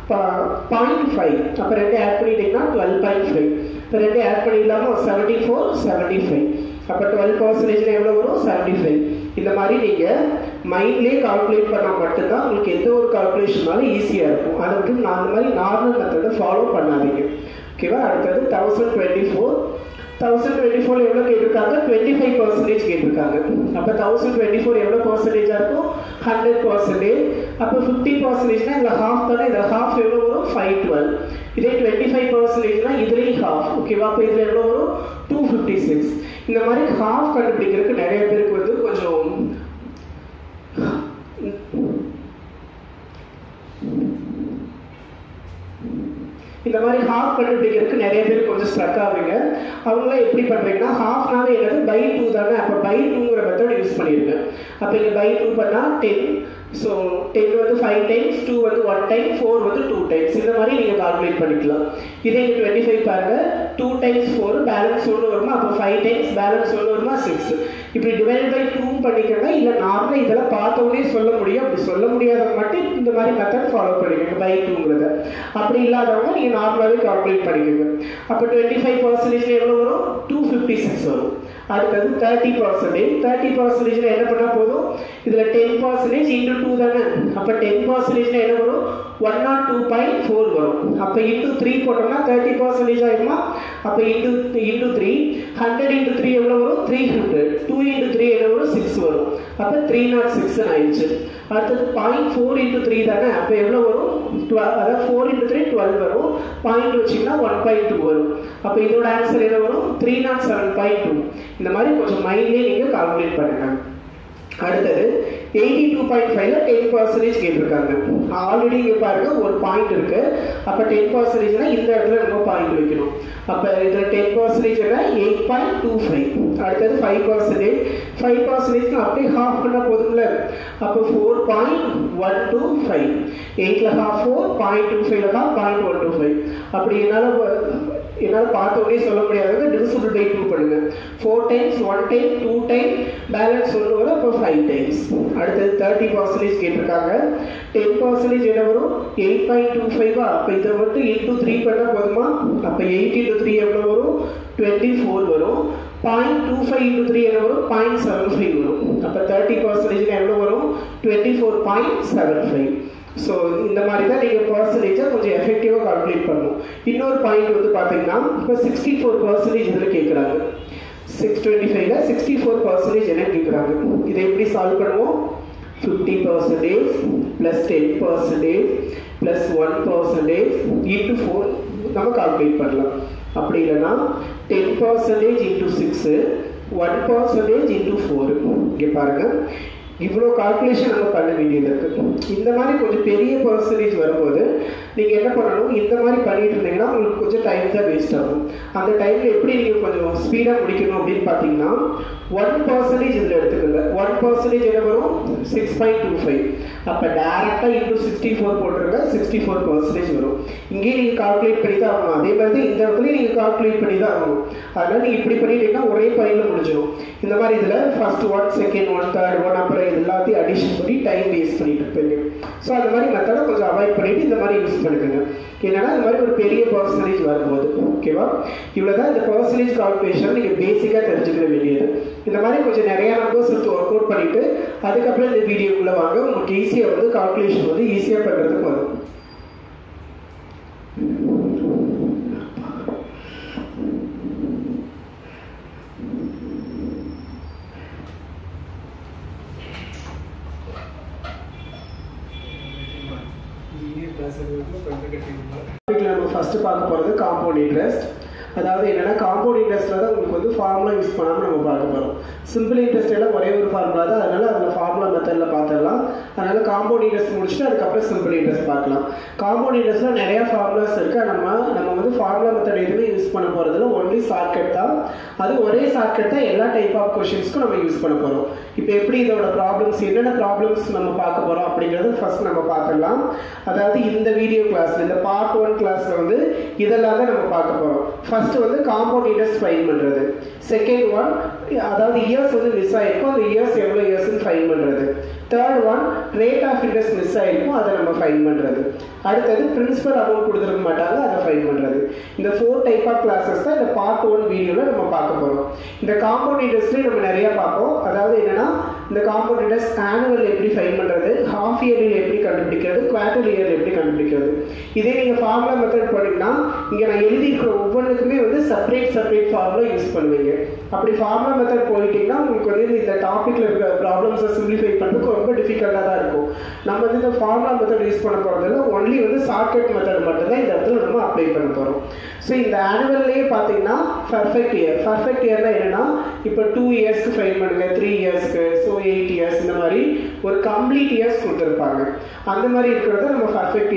[SPEAKER 1] பாயிண்ட் ஃபைவ் அப்போ ரெண்டு ஆட் பண்ணிட்டீங்கன்னா டுவெல் பாயிண்ட் ஃபைவ் இப்போ ரெண்டு ஆட் பண்ணிடலாமா செவன்டி ஃபோர் செவன்டி ஃபைவ் அப்போ டுவெல் பர்சன்டேஜ்ல எவ்வளோ வரும் செவன்டி ஃபைவ் இந்த மாதிரி நீங்கள் மைண்ட்லேயே கால்குலேட் பண்ணால் மட்டும்தான் உங்களுக்கு எந்த ஒரு கால்குலேஷனாலும் ஈஸியாக இருக்கும் அதை வந்து நான் அந்த மாதிரி நார்மல் மெத்தடை ஃபாலோ பண்ணாதீங்க ஓகேவா அடுத்தது thousand twenty four thousand twenty four எவ்வளோ கேட்டிருக்காங்க டுவெண்ட்டி ஃபைவ் பர்சன்டேஜ் கேட்டிருக்காங்க அப்போ தௌசண்ட் டுவெண்ட்டி ஃபோர் எவ்வளோ பர்சன்டேஜாக இருக்கும் ஹண்ட்ரட் பர்சன்டேஜ் அப்போ ஃபிஃப்டி பர்சன்டேஜ்னா இதில் ஹாஃப் தானே இதில் ஹாஃப் எவ்வளோ வரும் ஃபைவ் டுவெல் இதே டுவெண்ட்டி ஃபைவ் பர்சன்டேஜ்னா இதுலேயும் ஹாஃப் ஓகேவா அப்போ இதில் எவ்வளோ வரும் டூ ஃபிஃப்டி சிக்ஸ் இந்த மாதிரி ஹாஃப் கண்டுபிடிக்கிறதுக்கு நிறைய பேருக்கு வந்து கொஞ்சம் இந்த மாதிரி ஹாஃப் கண்டுபிடிக்கிறதுக்கு நிறைய பேர் கொஞ்சம் ஸ்ட்ரக் ஆகுங்க அவங்களாம் எப்படி பண்ணுறீங்கன்னா ஹாஃப்னாவே என்னது பை டூ தானே அப்போ பை டூங்கிற மெத்தட் யூஸ் பண்ணியிருக்கேன் அப்போ இங்கே பை டூ பண்ணால் டென் ஸோ டென் வந்து ஃபைவ் டைம்ஸ் டூ வந்து ஒன் டைம் ஃபோர் வந்து டூ டைம்ஸ் இந்த மாதிரி நீங்கள் கால்குலேட் பண்ணிக்கலாம் இதே இங்கே டுவெண்ட்டி ஃபைவ் பாருங்கள் டூ டைம்ஸ் ஃபோர் பேலன்ஸ் ஒன்று வருமா அப்போ ஃபைவ் டைம்ஸ் பேலன்ஸ் ஒன்று வருமா சிக்ஸ் இப்படி டிவைட் பை டூ பண்ணிக்கோங்க இல்லை நார்மலாக இதெல்லாம் பார்த்தோன்னே சொல்ல முடியும் அப்படி சொல்ல முடியாதவங்க மட்டும் இந்த மாதிரி மெத்தட் ஃபாலோ பண்ணிக்கோங்க பை டூங்கிறத அப்படி இல்லாதவங்க நீங்கள் நார்மலாகவே கால்குலேட் பண்ணிக்கோங்க அப்போ டுவெண்ட்டி ஃபைவ் பர்சன்டேஜ் எவ்வளோ வரும் டூ ஃபிஃப்டி சிக்ஸ் வரும் அடுத்தது தேர்ட்டி பர்சன்டேஜ் தேர்ட்டி பர்சன்டேஜில் என்ன பண்ணால் போதும் இதில் டென் பர்சன்டேஜ் இன்டூ டூ தானே அப்போ டென் பர்சன்டேஜில் என்ன வரும் one naught two point four வரும் அப்போ இன்டூ த்ரீ போட்டோம்னா தேர்ட்டி பர்சன்டேஜ் ஆகிடுமா அப்போ into into three hundred into three எவ்வளோ வரும் three hundred two into three என்ன வரும் சிக்ஸ் வரும் அப்போ த்ரீ நாட் சிக்ஸ்னு ஆயிடுச்சு அடுத்தது பாயிண்ட் ஃபோர் இன்டூ த்ரீ தானே அப்போ எவ்வளோ வரும் டுவெல் அதாவது ஃபோர் இன்டூ த்ரீ டுவெல் வரும் பாயிண்ட் வச்சிங்கன்னா ஒன் பாயிண்ட் டூ வரும் அப்போ இதோட ஆன்சர் என்ன வரும் three naught seven point two இந்த மாதிரி கொஞ்சம் மைண்ட்லேயே நீங்கள் கால்குலேட் பண்ணுங்க அடுத்தது எயிட்டி டூ பாயிண்ட் ஃபைவ்ல டென் பர்சன்டேஜ் கேட்டிருக்காங்க ஆல்ரெடி இங்கே பாருங்க ஒரு பாயிண்ட் இருக்கு அப்போ டென் பர்சன்டேஜ்னா இந்த இடத்துல நம்ம பாயிண்ட் வைக்கணும் அப்போ இதில் ten percentage eight point two five அடுத்தது ஃபைவ் பர்சன்டேஜ் ஃபைவ் பர்சன்டேஜ் அப்படியே ஹாஃப் பண்ணால் போதும்ல அப்போ four point one two five எயிட்டில் ஹாஃப் ஃபோர் பாயிண்ட் டூ ஃபைவ்ல தான் பாயிண்ட் ஒன் டூ ஃபைவ் அப்படி என்னால் என்னால் பார்த்த உடனே சொல்ல முடியாதது டிவிசிபிள் பை டூ பண்ணுங்க four times one time two time balance ஒன்று வரும் அப்போ ஃபைவ் டைம்ஸ் அடுத்தது தேர்ட்டி பர்சன்டேஜ் கேட்டிருக்காங்க டென் பர்சன்டேஜ் என்ன வரும் எயிட் பாயிண்ட் டூ ஃபைவா அப்போ இதை மட்டும் இன்டூ த்ரீ பண்ணால் போதுமா அப்போ எயிட் இன்டூ த்ரீ எவ்வளோ வரும் டுவெண்ட்டி ஃபோர் வரும் point two five into three என்ன வரும் பாயிண்ட் செவன் ஃபைவ் வரும் அப்போ தேர்ட்டி பர்சன்டேஜ் எவ்வளோ வரும் twenty four point seven five so இந்த மாதிரி தான் நீங்கள் பர்சன்டேஜை கொஞ்சம் எஃபெக்டிவாக கால்குலேட் பண்ணணும் இன்னொரு பாயிண்ட் வந்து பார்த்தீங்கன்னா இப்போ சிக்ஸ்டி ஃபோர் பர்சன்டேஜ் இதில் கேட்குறாங்க சிக்ஸ் டுவெண்ட்டி ஃபைவ்ல சிக்ஸ்டி ஃபோர் பர்சன்டேஜ் என்ன கேட்குறாங்க இதை எப்படி சால்வ் பண்ணுவோம் fifty percentage plus ten percentage plus one percentage into four நம்ம கால்குலேட் பண்ணலாம் அப்படி இல்லைன்னா ten percentage into six one percentage into four இங்கே பாருங்கள் இவ்வளோ கால்குலேஷன் நம்ம பண்ண வேண்டியது இருக்கு இந்த மாதிரி கொஞ்சம் பெரிய பர்சன்டேஜ் வரும்போது நீங்கள் என்ன பண்ணணும் இந்த மாதிரி பண்ணிட்டு இருந்தீங்கன்னா உங்களுக்கு கொஞ்சம் டைம் தான் வேஸ்ட் ஆகும் அந்த டைமில் எப்படி நீங்கள் கொஞ்சம் ஸ்பீடாக முடிக்கணும் அப்படின்னு பார்த்தீங்கன்னா ஒன் பர்சன்டேஜ் இதில் எடுத்துக்கோங்க ஒன் பர்சன்டேஜ் என்ன வரும் சிக்ஸ் பாயிண்ட் டூ ஃபைவ் அப்போ டேரெக்டாக இன்டூ சிக்ஸ்டி ஃபோர் போட்டிருங்க சிக்ஸ்டி ஃபோர் பர்சன்டேஜ் வரும் இங்கேயே நீங்கள் கால்குலேட் பண்ணி தான் ஆகணும் அதே மாதிரி இந்த இடத்துலையும் நீங்கள் கால்குலேட் பண்ணி தான் ஆகணும் அதனால் நீங்கள் இப்படி பண்ணிட்டீங்கன்னா ஒரே பையில் முடிஞ்சிடும் இந்த மாதிரி இதில் first one second one third one அப்புறம் இது எல்லாத்தையும் அடிஷன் பண்ணி டைம் வேஸ்ட் பண்ணிட்டு இருப்பீங்க ஸோ அந்த மாதிரி மெத்தடை கொஞ்சம் அவாய்ட் பண்ணிட்டு இந்த மாதிரி யூஸ் பண்ணிக்கோங்க என்னன்னா இந்த மாதிரி ஒரு பெரிய பர்சன்டேஜ் வரும்போது ஓகேவா இவ்வளோதான் இந்த பர்சன்டேஜ் கால்குலேஷன் நீங்கள் பேசிக்காக தெரிஞ்சுக்க வேண்டியது இந்த மாதிரி கொஞ்சம் நிறைய நம்பர்ஸ் எடுத்து ஒர்க் அவுட் பண்ணிட்டு அதுக்கப்புறம் இந்த வீடியோக்குள்ளே வாங்க உங்களுக்கு ஈஸியாக வந்து கால்குலேஷன் வந்து ஈஸியாக பண்ணுறதுக்கு வரும் நம்ம ஃபர்ஸ்ட் பார்க்க போகிறது காம்பவுண்ட் இன்ட்ரெஸ்ட் அதாவது என்னன்னா காம்பவுண்ட் இன்ட்ரெஸ்ட்ல தான் உங்களுக்கு வந்து ஃபார்முலா யூஸ் பண்ணாமல் நம்ம பார்க்க போகிறோம் சிம்பிள் இன்ட்ரெஸ்ட் எல்லாம் ஒரே ஒரு ஃபார்முலா தான் அதனால அதில் ஃபார்முலா மெத்தடில் பார்த்துடலாம் அதனால காம்பவுண்ட் இன்ட்ரெஸ்ட் முடிச்சுட்டு அதுக்கப்புறம் சிம்பிள் இன்ட்ரெஸ்ட் பார்க்கலாம் காம்பவுண்ட் இன்ட்ரெஸ்ட்ல நிறைய ஃபார்முலாஸ் இருக்கு நம்ம நம்ம வந்து ஃபார்முலா மெத்தட் எதுவுமே யூஸ் பண்ண போகிறதுல ஒன்லி ஷார்ட்கட் தான் அது ஒரே ஷார்ட்கட் தான் எல்லா டைப் ஆஃப் கொஷின்ஸ்க்கும் நம்ம யூஸ் பண்ண போகிறோம் இப்போ எப்படி இதோட ப்ராப்ளம்ஸ் என்னென்ன ப்ராப்ளம்ஸ் நம்ம பார்க்க போகிறோம் அப்படிங்கிறத ஃபர்ஸ்ட் நம்ம பார்த்துடலாம் அதாவது இந்த வீடியோ கிளாஸ்ல இந்த பார்ட் ஒன் கிளாஸ்ல வந்து இதெல்லாம் தான் நம்ம பார்க்க போகிறோம் ஃபர்ஸ்ட் வந்து காம்பவுண்ட் இன்ட்ரெஸ்ட் ஃபைன் பண்ணுறது செகண்ட் ஒன் அதாவது இயர்ஸ் வந்து மிஸ் ஆயிருக்கும் அந்த இயர்ஸ் எவ்வளோ இயர்ஸ்னு ஃபைன் பண்ணுறது third one rate of interest miss ஆயிருக்கும் அதை நம்ம ஃபைன் பண்ணுறது அடுத்தது பிரின்சிபல் அமௌண்ட் கொடுத்துருக்க மாட்டாங்க அதை ஃபைன் பண்ணுறது இந்த ஃபோர் டைப் ஆஃப் கிளாஸஸ் தான் இந்த பார்ட் ஒன் வீடியோவில் நம்ம பார்க்க போகிறோம் இந்த காம்பவுண்ட் இன்ட்ரெஸ்ட்லேயும் நம்ம நிறைய பார்ப்போம் அதாவது என்னன்னா இந்த காம்பவுண்ட் இன்ட்ரெஸ்ட் ஆனுவல் எப்படி ஃபைன் பண்ணுறது ஹாஃப் இயர்லி எப்படி கண்டுபிடிக்கிறது குவார்டர் இயர்ல எப்படி கண்டுபிடிக்கிறது இதே நீங்கள் ஃபார்முலா மெத்தட் போனீங்கன்னா இங்கே நான் எழுதியிருக்கிற ஒவ்வொன்றுக்குமே வந்து செப்பரேட் செப்பரேட் ஃபார்முலா யூஸ் பண்ணுவீங்க அப்படி ஃபார்முலா மெத்தட் போயிட்டீங்கன்னா உங்களுக்கு வந்து இந்த டாப்பிக்கில் இருக்கிற ப்ராப்ளம்ஸை சிம்பிளிஃபை பண்ணுறதுக்கு ரொம்ப டிஃபிகல்ட்டாக தான் இருக்கும் நம்ம வந்து இந்த ஃபார்முலா மெத்தட் யூஸ் பண்ண போகிறதில்ல ஒன்லி வந்து ஷார்ட்கட் மெத்தட் மட்டும் தான் இந்த இடத்துல நம்ம அப்ளை பண்ண போகிறோம் ஸோ இந்த ஆனுவல்லையே பார்த்தீங்கன்னா பர்ஃபெக்ட் இயர் பர்ஃபெக்ட் இயர்னா என்னன்னா இப்போ டூ இயர்ஸ்க்கு ஃபைன் பண்ணுங்க த்ரீ இயர்ஸ்க்கு ஸோ எயிட் இயர்ஸ் இந்த மாதிரி ஒரு கம்ப்ளீட் இயர்ஸ் கொடுத்துருப்பாங்க அந்த மாதிரி இருக்கிறத நம்ம பர்ஃபெக்ட் இயர் ஸ்பிளிட்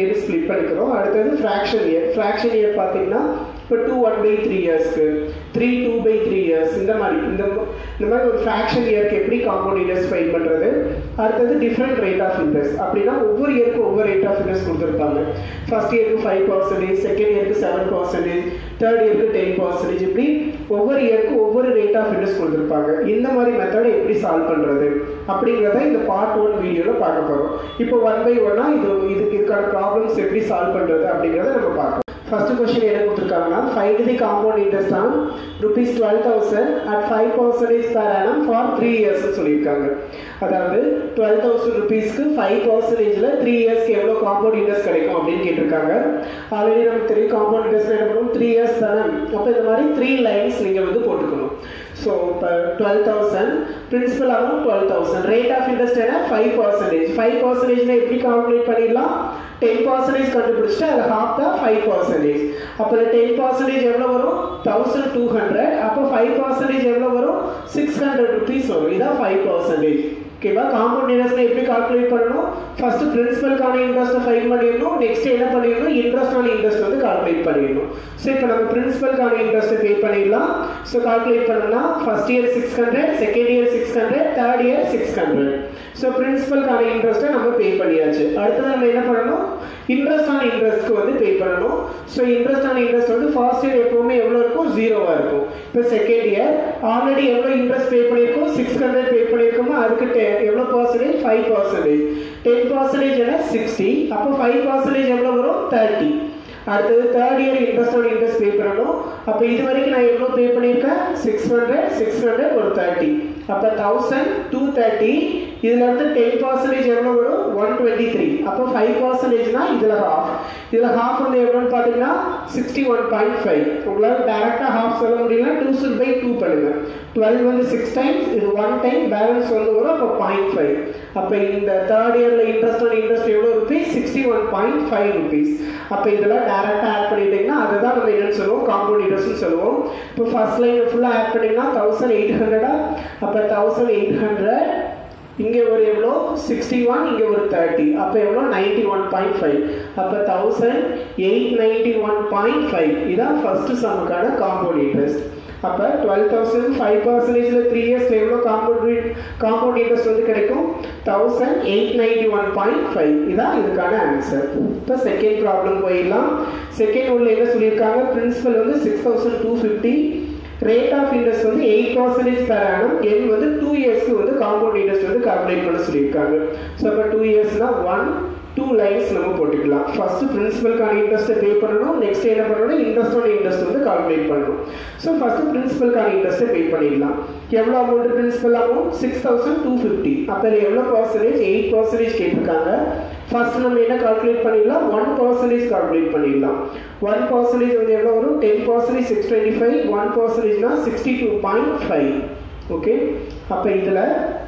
[SPEAKER 1] ஸ்ப்ளிட் பண்ணிக்கிறோம் அடுத்தது ஃப்ராக்ஷன் இயர் ஃப்ராக்ஷன் இயர் பார்த்தீங்கன்னா இப்போ டூ ஒன் பை த்ரீ இயர்ஸ்க்கு three two by three years இந்த மாதிரி இந்த இந்த மாதிரி ஒரு ஃப்ராக்ஷன் இயர்க்கு எப்படி காம்பவுண்ட் இன்ட்ரெஸ்ட் ஃபைல் பண்ணுறது அடுத்தது டிஃப்ரெண்ட் ரேட் ஆஃப் இன்ட்ரெஸ்ட் அப்படின்னா ஒவ்வொரு இயருக்கு ஒவ்வொரு ரேட் ஆஃப் இன்ட்ரெஸ்ட் கொடுத்துருப்பாங்க ஃபர்ஸ்ட் இயருக்கு ஃபைவ் பர்சன்டேஜ் செகண்ட் இயருக்கு செவன் பர்சன்டேஜ் தேர்ட் இயருக்கு டென் பர்சன்டேஜ் இப்படி ஒவ்வொரு இயருக்கு ஒவ்வொரு ரேட் ஆஃப் இன்ட்ரெஸ்ட் கொடுத்துருப்பாங்க இந்த மாதிரி மெத்தடை எப்படி சால்வ் பண்ணுறது அப்படிங்கிறத இந்த பார்ட் ஒன் வீடியோவில் பார்க்க போகிறோம் இப்போ ஒன் பை ஒன்னாக இது இதுக்கு இதுக்கான ப்ராப்ளம்ஸ் எப்படி சால்வ் பண்ணுறது அப்படிங்கிறத நம்ம பார்க்கலாம் ஃபர்ஸ்ட் கொஸ்டின் என்ன கொடுத்துருக்காங்கன்னா find the compound interest on rupees twelve thousand at five percentage per annum for three இயர்ஸ்னு சொல்லியிருக்காங்க அதாவது டுவெல் தௌசண்ட் ருபீஸ்க்கு ஃபைவ் பர்சன்டேஜில் த்ரீ இயர்ஸ்க்கு எவ்வளோ காம்பவுண்ட் இன்ட்ரெஸ்ட் கிடைக்கும் அப்படின்னு கேட்டிருக்காங்க ஆல்ரெடி நமக்கு தெரியும் காம்பவுண்ட் இன்ட்ரெஸ்ட் என்ன பண்ணும் த்ரீ இயர்ஸ் தானே அப்போ இந்த மாதிரி த்ரீ லைன்ஸ் நீங்கள் வந்து போட்டுக்கணும் ஸோ இப்போ twelve thousand principal amount twelve thousand rate of interest என்ன ஃபைவ் பர்சன்டேஜ் ஃபைவ் பர்சன்டேஜ்னா எப்படி கால்குலேட் பண்ணிடலாம் டென் பர்சன்டேஜ் கண்டுபிடிச்சிட்டு அது ஹாஃப் தான் ஃபைவ் பர்சன்டேஜ் அப்போ டென் பர்சன்டேஜ் எவ்வளோ வரும் தௌசண்ட் டூ ஹண்ட்ரட் அப்போ ஃபைவ் பர்சன்டேஜ் எவ்வளோ வரும் சிக்ஸ் ஹண்ட்ரட் ருபீஸ் வரும் இதான் ஃபைவ் பர்சன்டேஜ் ஓகேவா காம்பவுண்ட் இன்ட்ரெஸ்ட் எப்படி கால்குலேட் பண்ணணும் ஃபர்ஸ்ட் பிரின்சிபலுக்கான இன்ட்ரெஸ்ட் ஃபைல் பண்ணிடணும் நெக்ஸ்ட் என்ன பண்ணிடணும் இன்ட்ரெஸ்டான இன்ட்ரெஸ்ட் வந்து கால்குலேட் பண்ணிடணும் ஸோ இப்போ நம்ம பிரின்சிபலுக்கான இன்ட்ரெஸ்ட் பே பண்ணிடலாம் ஸோ கால்குலேட் பண்ணோம்னா first year six hundred second year six hundred third year six hundred so பிரின்சிபலுக்கான இன்ட்ரெஸ்ட்டை நம்ம பே பண்ணியாச்சு அடுத்தது நம்ம என்ன பண்ணணும் இன்ட்ரெஸ்ட் ஆன் இன்ட்ரெஸ்ட்க்கு வந்து பே பண்ணணும் ஸோ இன்ட்ரெஸ்ட் ஆன் இன்ட்ரெஸ்ட் வந்து ஃபர்ஸ்ட் இயர் எப்பவுமே எவ்வளோ இருக்கும் ஜீரோவாக இருக்கும் இப்போ செகண்ட் இயர் ஆல்ரெடி எவ்வளோ இன்ட்ரெஸ்ட் பே பண்ணியிருக்கோம் சிக்ஸ் ஹண்ட்ரட் பே பண்ணியிருக்கோமோ அதுக்கு டெ எவ்வளோ percentage five percentage ten percentage என்ன சிக்ஸ்டி அப்போ ஃபைவ் பர்சன்டேஜ் எவ்வளோ வரும் தேர்ட்டி அடுத்தது third year interest on interest pay பண்ணணும் அப்போ இது வரைக்கும் நான் எவ்வளோ பே பண்ணியிருக்கேன் சிக்ஸ் ஹண்ட்ரட் சிக்ஸ் ஹண்ட்ரட் ஒரு தேர்ட்டி அப்போ தௌசண்ட் டூ தேர்ட்டி இதில் வந்து டென் பர்சன்டேஜ் எவ்வளோ வரும் ஒன் டுவெண்ட்டி த்ரீ அப்போ ஃபைவ் பர்சன்டேஜ்னா இதில் ஹாஃப் இதில் ஹாஃப் வந்து எவ்வளோன்னு பார்த்தீங்கன்னா சிக்ஸ்டி ஒன் பாயிண்ட் ஃபைவ் உங்களால் டேரெக்டாக ஹாஃப் சொல்ல முடியல டூ சில் பை டூ பண்ணுங்க டுவெல் வந்து சிக்ஸ் டைம்ஸ் இது ஒன் டைம் பேலன்ஸ் வந்து வரும் அப்போ பாயிண்ட் ஃபைவ் அப்போ இந்த தேர்ட் இயரில் இன்ட்ரெஸ்ட் ஆன் இன்ட்ரெஸ்ட் எவ்வளோ rupees sixty one point five rupees அப்போ இதெல்லாம் டேரெக்டாக ஆட் பண்ணிட்டீங்கன்னா அதுதான் நம்ம என்னன்னு சொல்லுவோம் காம்பவுண்ட் இன்ட்ரெஸ்ட்னு சொல்லுவோம் இப்போ ஃபர்ஸ்ட் லைன் ஃபுல்லாக ஆட் பண்ணிங்கன்னா தௌசண்ட் எயிட் ஹண்ட்ரடா அப்போ தௌசண்ட் எயிட் ஹண்ட்ரட் இங்கே ஒரு எவ்வளோ சிக்ஸ்டி ஒன் இங்கே ஒரு தேர்ட்டி அப்போ எவ்வளோ நைன்டி ஒன் பாயிண்ட் ஃபைவ் அப்போ thousand eight ninety one point five இதான் ஃபர்ஸ்ட் சம்முக்கான காம்பவுண்ட் இன்ட்ரெஸ்ட் அப்போ டுவெல் தௌசண்ட் ஃபைவ் பர்சன்டேஜில் த்ரீ இயர்ஸில் எவ்வளோ காம்பவுண்ட் காம்பவுண்ட் இன்ட்ரெஸ்ட் வந்து கிடைக்கும் thousand eight ninety one point five இதான் இதுக்கான ஆன்சர் இப்போ செகண்ட் ப்ராப்ளம் போயிடலாம் செகண்ட் உள்ள என்ன சொல்லியிருக்காங்க பிரின்சிபல் வந்து six thousand two fifty rate of interest வந்து எயிட் பர்சன்டேஜ் பெர் ஆனம் என் வந்து டூ இயர்ஸ்க்கு வந்து காம்பவுண்ட் இன்ட்ரெஸ்ட் வந்து கால்குலேட் பண்ண சொல்லியிருக்காங்க ஸோ அப்போ டூ இயர்ஸ்னா ஒன் டூ லைன்ஸ் நம்ம போட்டுக்கலாம் ஃபர்ஸ்ட் பிரின்சிபலுக்கான இன்ட்ரெஸ்ட்டை பே பண்ணணும் நெக்ஸ்ட் என்ன பண்ணணும் இன்ட்ரெஸ்டோட இன்ட்ரெஸ்ட் வந்து கால்குலேட் பண்ணணும் ஸோ ஃபர்ஸ்ட் பிரின்சிபலுக்கான இன்ட்ரெஸ்ட்டை பே பண்ணிடலாம் எவ்வளோ amount principal amount six thousand two fifty அப்போ எவ்வளோ பர்சன்டேஜ் எயிட் பர்சன்டேஜ் கேட்டிருக்காங்க ஃபர்ஸ்ட் நம்ம என்ன கால்குலேட் பண்ணிடலாம் ஒன் பர்சன்டேஜ் கால்குலேட் பண்ணிடலாம் ஒன் பர்சன்டேஜ் வந்து எவ்வளோ வரும் ten percentage six twenty five one பர்சன்டேஜ்னா sixty two point five okay அப்போ இதில்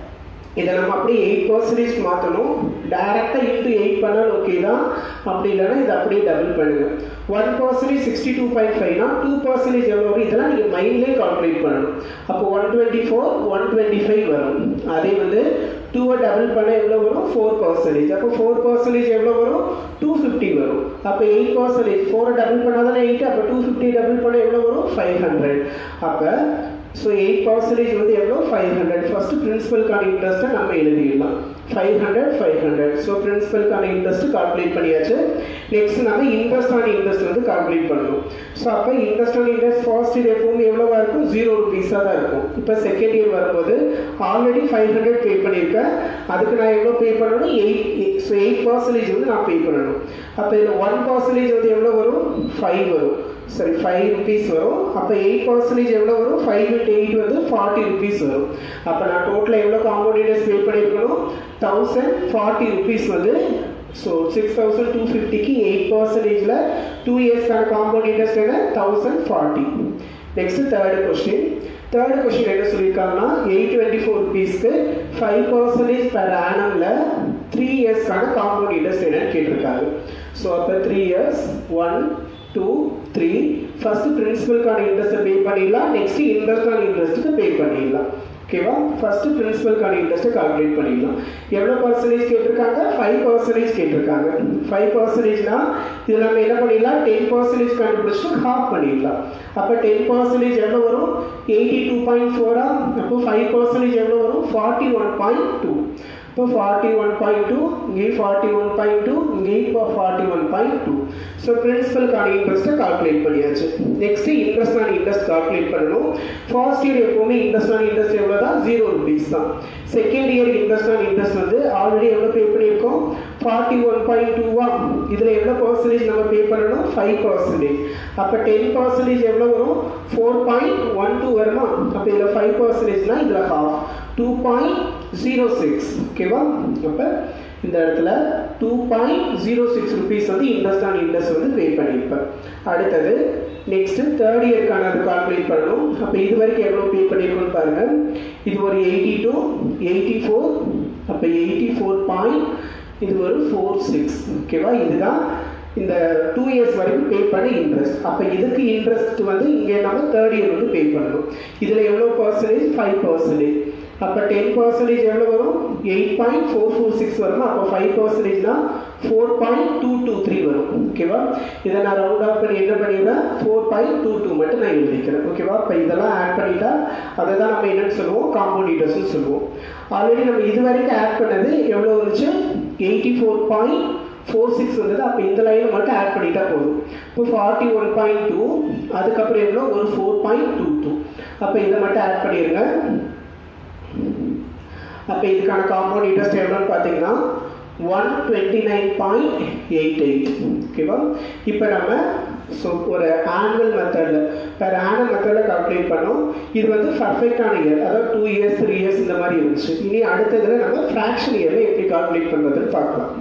[SPEAKER 1] இதை நம்ம அப்படியே எயிட் பர்சன்டேஜ் மாற்றணும் டைரெக்டாக இன்ட்டு எயிட் பண்ணால் ஓகே தான் அப்படி இல்லைன்னா இதை அப்படியே டபுள் பண்ணுங்க one percentage sixty two point ஃபைவ்னா டூ பர்சன்டேஜ் எவ்வளோ வரும் இதெல்லாம் நீங்கள் மைண்ட்லேயே கால்குலேட் பண்ணணும் அப்போ one twenty four one twenty five வரும் அதே வந்து டூவை டபுள் பண்ண எவ்வளோ வரும் ஃபோர் பர்சன்டேஜ் அப்போ ஃபோர் பர்சன்டேஜ் எவ்வளோ வரும் டூ ஃபிஃப்டி வரும் அப்போ எயிட் பர்சன்டேஜ் ஃபோரை டபுள் பண்ணால் தானே எயிட் அப்போ டூ ஃபிஃப்டி டபுள் பண்ண எவ்வளோ வரும் ஃபைவ் ஹண்ட்ரட் அப்போ ஸோ எயிட் பர்சன்டேஜ் வந்து எவ்வளோ ஃபைவ் ஹண்ட்ரட் ஃபர்ஸ்ட் பிரின்சிபலுக்கான இன்ட்ரெஸ்ட்டை நம்ம எழுதிடலாம் five hundred five hundred so பிரின்சிபலுக்கான இன்ட்ரெஸ்ட் கால்குலேட் பண்ணியாச்சு நெக்ஸ்ட் நம்ம இன்ட்ரெஸ்ட் ஆன் இன்ட்ரெஸ்ட் வந்து கால்குலேட் பண்ணணும் ஸோ அப்போ interest on interest first year எப்பவுமே எவ்வளோவா இருக்கும் ஜீரோ ருபீஸாக தான் இருக்கும் இப்போ செகண்ட் இயர் வரும்போது ஆல்ரெடி ஃபைவ் ஹண்ட்ரட் பே பண்ணியிருக்கேன் அதுக்கு நான் எவ்வளோ பே பண்ணணும் எயிட் ஸோ எயிட் பர்சன்டேஜ் வந்து நான் பே பண்ணணும் அப்போ இதில் ஒன் பர்சன்டேஜ் வந்து எவ்வளோ வரும் ஃபைவ் வரும் சரி ஃபைவ் ருபீஸ் வரும் அப்போ எயிட் பர்சன்டேஜ் எவ்வளோ வரும் ஃபைவ் இன்ட் எயிட் வந்து ஃபார்ட்டி ருபீஸ் வரும் அப்போ நான் டோட்டலாக எவ்வளோ காம்பவுண்ட் இன்ட்ரெஸ்ட் பே பண்ணியிருக்கணும் தௌசண்ட் ஃபார்ட்டி ருபீஸ் வந்து ஸோ சிக்ஸ் தௌசண்ட் டூ ஃபிஃப்டிக்கு எயிட் பர்சன்டேஜில் டூ இயர்ஸ்க்கான காம்பவுண்ட் இன்ட்ரெஸ்ட் என்ன thousand forty next third question third question என்ன சொல்லியிருக்காங்கன்னா எயிட் டுவெண்ட்டி ஃபோர் ருபீஸ்க்கு ஃபைவ் பர்சன்டேஜ் பெர் ஆனமில் த்ரீ இயர்ஸ்க்கான காம்பவுண்ட் இன்ட்ரெஸ்ட் என்னன்னு கேட்டிருக்காங்க ஸோ அப்போ three years one two three first பிரின்சிபலுக்கான இன்ட்ரெஸ்ட்டை பே பண்ணிடலாம் நெக்ஸ்ட் இன்ட்ரெஸ்டான இன்ட்ரெஸ்ட்டுக்கு பே பண்ணிடலாம் ஓகேவா ஃபர்ஸ்ட் பிரின்சிபலுக்கான இன்ட்ரெஸ்ட்டை கால்குலேட் பண்ணிடலாம் எவ்வளோ பர்சன்டேஜ் கேட்டிருக்காங்க ஃபைவ் பர்சன்டேஜ் கேட்டிருக்காங்க ஃபைவ் பர்சன்டேஜ்னா இதில் நம்ம என்ன பண்ணிடலாம் டென் பர்சன்டேஜ் கண்டுபிடிச்சிட்டு ஹாஃப் பண்ணிடலாம் அப்போ டென் பர்சன்டேஜ் எவ்வளோ வரும் எயிட்டி டூ பாயிண்ட் ஃபோரா அப்போ ஃபைவ் பர்சன்டேஜ் எவ்வளோ வரும் ஃபார்ட்டி ஒன் பாயிண்ட் டூ இப்போ ஃபார்ட்டி ஒன் பாயிண்ட் டூ இங்கே ஃபார்ட்டி ஒன் பாயிண்ட் டூ இங்கே இப்போ forty one point two so பிரின்சிபலுக்கான இன்ட்ரெஸ்ட்டை கால்குலேட் பண்ணியாச்சு நெக்ஸ்ட் இன்ட்ரெஸ்டான இன்ட்ரெஸ்ட் கால்குலேட் பண்ணணும் ஃபர்ஸ்ட் இயர் எப்போவுமே இன்ட்ரெஸ்டான இன்ட்ரெஸ்ட் எவ்வளோ தான் ஜீரோ ருபீஸ் தான் செகண்ட் இயர் இன்ட்ரெஸ்டான இன்ட்ரெஸ்ட் வந்து ஆல்ரெடி எவ்வளோ பே பண்ணியிருக்கோம் ஃபார்ட்டி ஒன் பாயிண்ட் டூவா இதில் எவ்வளோ பர்சன்டேஜ் நம்ம பே பண்ணணும் ஃபைவ் பர்சன்டேஜ் அப்போ டென் பர்சன்டேஜ் எவ்வளோ வரும் ஃபோர் பாயிண்ட் ஒன் டூ வருமா அப்போ இதில் ஃபைவ் பர்சன்டேஜ்னா இதில் half two point zero six ஓகேவா அப்போ இந்த இடத்துல two point zero six rupees வந்து இன்ட்ரெஸ்ட் ஆன் இன்ட்ரெஸ்ட் வந்து பே பண்ணியிருப்பேன் அடுத்தது நெக்ஸ்ட் தேர்ட் இயர்க்கான அது கால்குலேட் பண்ணணும் அப்போ இது வரைக்கும் எவ்வளோ பே பண்ணியிருக்கோம்னு பாருங்க இது ஒரு எயிட்டி டூ எயிட்டி ஃபோர் அப்போ எயிட்டி ஃபோர் பாயிண்ட் இது ஒரு ஃபோர் சிக்ஸ் ஓகேவா இதுதான் இந்த டூ இயர்ஸ் வரைக்கும் பே பண்ண இன்ட்ரெஸ்ட் அப்போ இதுக்கு இன்ட்ரெஸ்ட் வந்து இங்கே நம்ம தேர்ட் இயர் வந்து பே பண்ணணும் இதில் எவ்வளோ பர்சன்டேஜ் ஃபைவ் பர்சன்டேஜ் அப்போ டென் பர்சன்டேஜ் எவ்வளோ வரும் eight point four four six வரும் அப்போ ஃபைவ் பர்சன்டேஜ்னா four point two two three வரும் ஓகேவா இதை நான் ரவுண்ட் ஆஃப் பண்ணி என்ன பண்ணிடுறேன் ஃபோர் பாயிண்ட் டூ டூ மட்டும் நான் எழுதிக்கிறேன் ஓகேவா இப்போ இதெல்லாம் ஆட் பண்ணிட்டா அதை தான் நம்ம என்னன்னு சொல்லுவோம் காம்பவுண்ட் இன்ட்ரெஸ்ட்னு சொல்லுவோம் ஆல்ரெடி நம்ம இது வரைக்கும் ஆட் பண்ணது எவ்வளோ வந்துச்சு eighty four point four six வந்தது அப்போ இந்த லைனை மட்டும் ஆட் பண்ணிட்டா போதும் இப்போ ஃபார்ட்டி ஒன் பாயிண்ட் டூ அதுக்கப்புறம் எவ்வளோ ஒரு ஃபோர் பாயிண்ட் டூ டூ அப்போ இதை மட்டும் ஆட் பண்ணிடுங்க அப்போ இதுக்கான காம்பவுண்ட் இன்ட்ரெஸ்ட் எவ்வளோன்னு பார்த்தீங்கன்னா one twenty nine point eight eight ஓகேவா இப்போ நம்ம ஸோ ஒரு ஆனுவல் மெத்தடில் வேறு ஆனுவல் மெத்தடில் கால்குலேட் பண்ணோம் இது வந்து பர்ஃபெக்டான இயர் அதாவது டூ இயர்ஸ் த்ரீ இயர்ஸ் இந்த மாதிரி இருந்துச்சு இனி அடுத்ததில் நம்ம ஃப்ராக்ஷன் இயரில் எப்படி கால்குலேட் பண்ணுறதுன்னு பார்க்கலாம்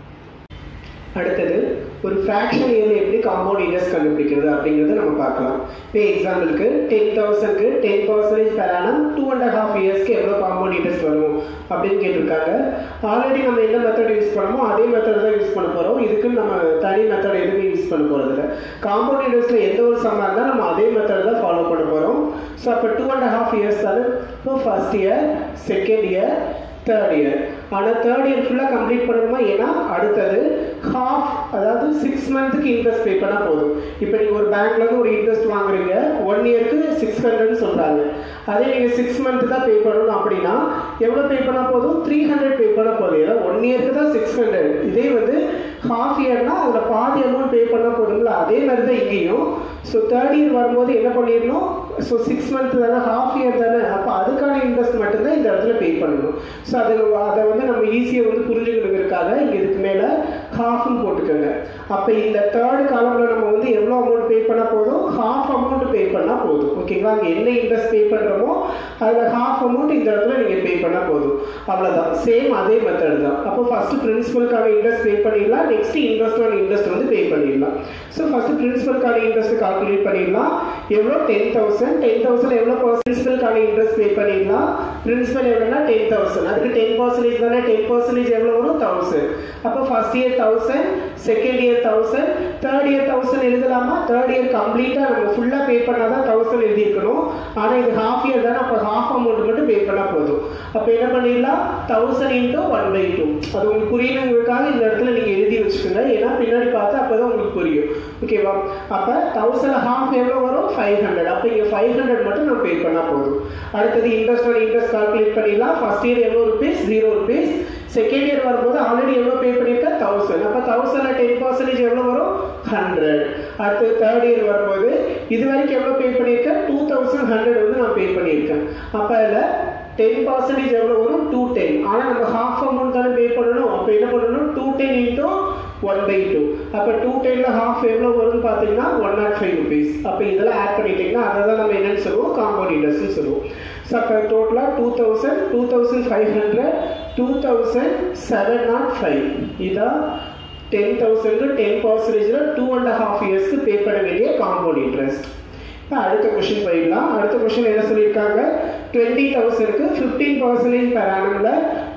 [SPEAKER 1] அடுத்தது ஒரு ஃப்ராக்ஷன் இயரில் எப்படி காம்பவுண்ட் இன்ட்ரெஸ்ட் கண்டுபிடிக்கிறது அப்படிங்கிறத நம்ம பார்க்கலாம் இப்போ எக்ஸாம்பிளுக்கு டென் தௌசண்ட்க்கு ten percentage per annum two and half இயர்ஸ்க்கு எவ்வளோ காம்பவுண்ட் இன்ட்ரெஸ்ட் வரும் அப்படின்னு கேட்டிருக்காங்க ஆல்ரெடி நம்ம என்ன மெத்தட் யூஸ் பண்ணமோ அதே மெத்தட் தான் யூஸ் பண்ண போகிறோம் இதுக்கு நம்ம தனி மெத்தட் எதுவுமே யூஸ் பண்ண போகிறது இல்லை காம்பவுண்ட் இன்ட்ரெஸ்ட்டில் எந்த ஒரு சம்மாக இருந்தால் நம்ம அதே மெத்தட் தான் ஃபாலோ பண்ண போகிறோம் ஸோ அப்போ டூ அண்ட் ஹாஃப் இயர்ஸ் தானே இப்போ first year second year third year ஆனால் தேர்ட் இயர் ஃபுல்லாக கம்ப்ளீட் பண்ணணுமா ஏன்னா அடுத்தது ஹாஃப் அதாவது சிக்ஸ் மந்த்துக்கு இன்ட்ரெஸ்ட் பே பண்ணால் போதும் இப்போ நீங்கள் ஒரு பேங்க்லேருந்து ஒரு இன்ட்ரெஸ்ட் வாங்குறீங்க ஒன் இயருக்கு சிக்ஸ் ஹண்ட்ரட்னு சொல்கிறாங்க அதே நீங்கள் சிக்ஸ் மந்த் தான் பே பண்ணணும் அப்படின்னா எவ்வளோ பே பண்ணால் போதும் த்ரீ ஹண்ட்ரட் பே பண்ணால் போதும் ஏன்னா ஒன் இயருக்கு தான் சிக்ஸ் ஹண்ட்ரட் இதே வந்து ஹாஃப் இயர்னா அதில் பாதி அமௌண்ட் பே பண்ணால் போதுங்களா அதே மாதிரி தான் இங்கேயும் ஸோ தேர்ட் இயர் வரும்போது என்ன பண்ணிடணும் ஸோ சிக்ஸ் மந்த் தானே ஹாஃப் இயர் தானே அப்போ அதுக்கான இன்ட்ரெஸ்ட் மட்டும்தான் இந்த இடத்துல பே பண்ணணும் ஸோ அதில் அதை வந்து நம்ம ஈஸியாக வந்து புரிஞ்சுக்கிறதுக்காக இங்கே இதுக்கு மேலே ஹாஃப்னு போட்டுக்கோங்க அப்போ இந்த தேர்ட் காலமில் நம்ம வந்து எவ்வளோ அமௌண்ட் பே பண்ணால் போதும் ஹாஃப் அமௌண்ட் பே பண்ணால் போதும் ஓகேங்களா அங்கே என்ன இன்ட்ரெஸ்ட் பே பண்ணுறோமோ அதில் ஹாஃப் அமௌண்ட் இந்த இடத்துல நீங்கள் பே பண்ணால் போதும் அவ்வளோதான் சேம் அதே மெத்தட் தான் அப்போ ஃபஸ்ட்டு பிரின்சிபலுக்கான இன்ட்ரெஸ்ட் பே பண்ணிடலாம் நெக்ஸ்ட் இன்ட்ரெஸ்டான இன்ட்ரெஸ்ட் வந்து பே பண்ணிடலாம் ஸோ ஃபஸ்ட்டு பிரின்சிபலுக்கான இன்ட்ரெஸ்ட் கால்குலேட் பண்ணிடலாம் எவ்வளோ டென் தௌசண்ட் டென் தௌசண்ட் எவ்வளோ பிரின்சிபலுக்கான இன்ட்ரெஸ்ட் பே பண்ணிடலாம் பிரின்சிபல் எவ்வளோனா டென் தௌசண்ட் அதுக்கு டென் பர்சன்டேஜ் தானே டென் பர்சன்டேஜ் எவ்வளோ வரும் தௌசண்ட் அப்போ first year thousand second year thousand third year thousand எழுதலாமா தேர்ட் இயர் கம்ப்ளீட்டாக நம்ம ஃபுல்லாக பே பண்ணால் தான் தௌசண்ட் எழுதியிருக்கணும் ஆனால் இது ஹாஃப் இயர் தானே அப்போ ஹாஃப் அமௌண்ட் மட்டும் பே பண்ணால் போதும் அப்போ என்ன பண்ணிடலாம் thousand into one by two அது உங்களுக்கு புரியணுங்கிறதுக்காக இந்த இடத்துல நீங்கள் எழுதி வச்சுக்கோங்க ஏன்னா பின்னாடி பார்த்தா அப்போ தான் உங்களுக்கு புரியும் ஓகேவா அப்போ தௌசண்ட் ஹாஃப் எவ்வளோ வரும் ஃபைவ் ஹண்ட்ரட் அப்போ இங்கே ஃபைவ் ஹண்ட்ரட் மட்டும் நம்ம பே பண்ணால் போதும் அடுத்தது இன்ட்ரெஸ்ட் இன்ட்ரெஸ்ட் கால்குலேட் பண்ணிடலாம் ஃபர்ஸ்ட் இயர் எவ்வளோ rupees zero rupees second year வரும்போது ஆல்ரெடி எவ்வளோ பே பண்ணியிருக்கேன் தௌசண்ட் அப்போ தௌசண்ட்ல டென் பர்சன்டேஜ் எவ்வளோ வரும் ஹண்ட்ரட் அடுத்து தேர்ட் இயர் வரும்போது இது வரைக்கும் எவ்வளோ பே பண்ணியிருக்கேன் டூ தௌசண்ட் ஹண்ட்ரட் வந்து நான் பே பண்ணியிருக்கேன் அப்போ அதில் டென் பர்சன்டேஜ் எவ்வளோ வரும் டூ டென் ஆனால் நம்ம ஹாஃப் அமௌண்ட் தானே பே பண்ணணும் அப்போ என்ன பண்ணணும் two ten into one by two அப்போ டூ டென்ல ஹாஃப் எவ்வளோ வரும்னு பார்த்தீங்கன்னா ஒன் நாட் ஃபைவ் ருபீஸ் அப்போ இதெல்லாம் ஆட் பண்ணிட்டீங்கன்னா அதை தான் நம்ம என்னன்னு சொல்லுவோம் காம்பவுண்ட் இன்ட்ரெஸ்ட்னு சொல்லுவோம் ஸோ அப்போ டோட்டலாக two thousand two thousand five hundred two thousand seven naught five இதான் டென் தௌசண்ட் டென் பர்சன்டேஜில் டூ அண்ட் ஹாஃப் இயர்ஸ்க்கு பே பண்ண வேண்டிய காம்பவுண்ட் இன்ட்ரெஸ்ட் இப்போ அடுத்த கொஷின் போயிடலாம் அடுத்த கொஷின் என்ன சொல்லியிருக்காங்க டுவெண்ட்டி தௌசண்ட்க்கு ஃபிஃப்டீன் பர்சன்டேஜ் பெர் ஆனமில்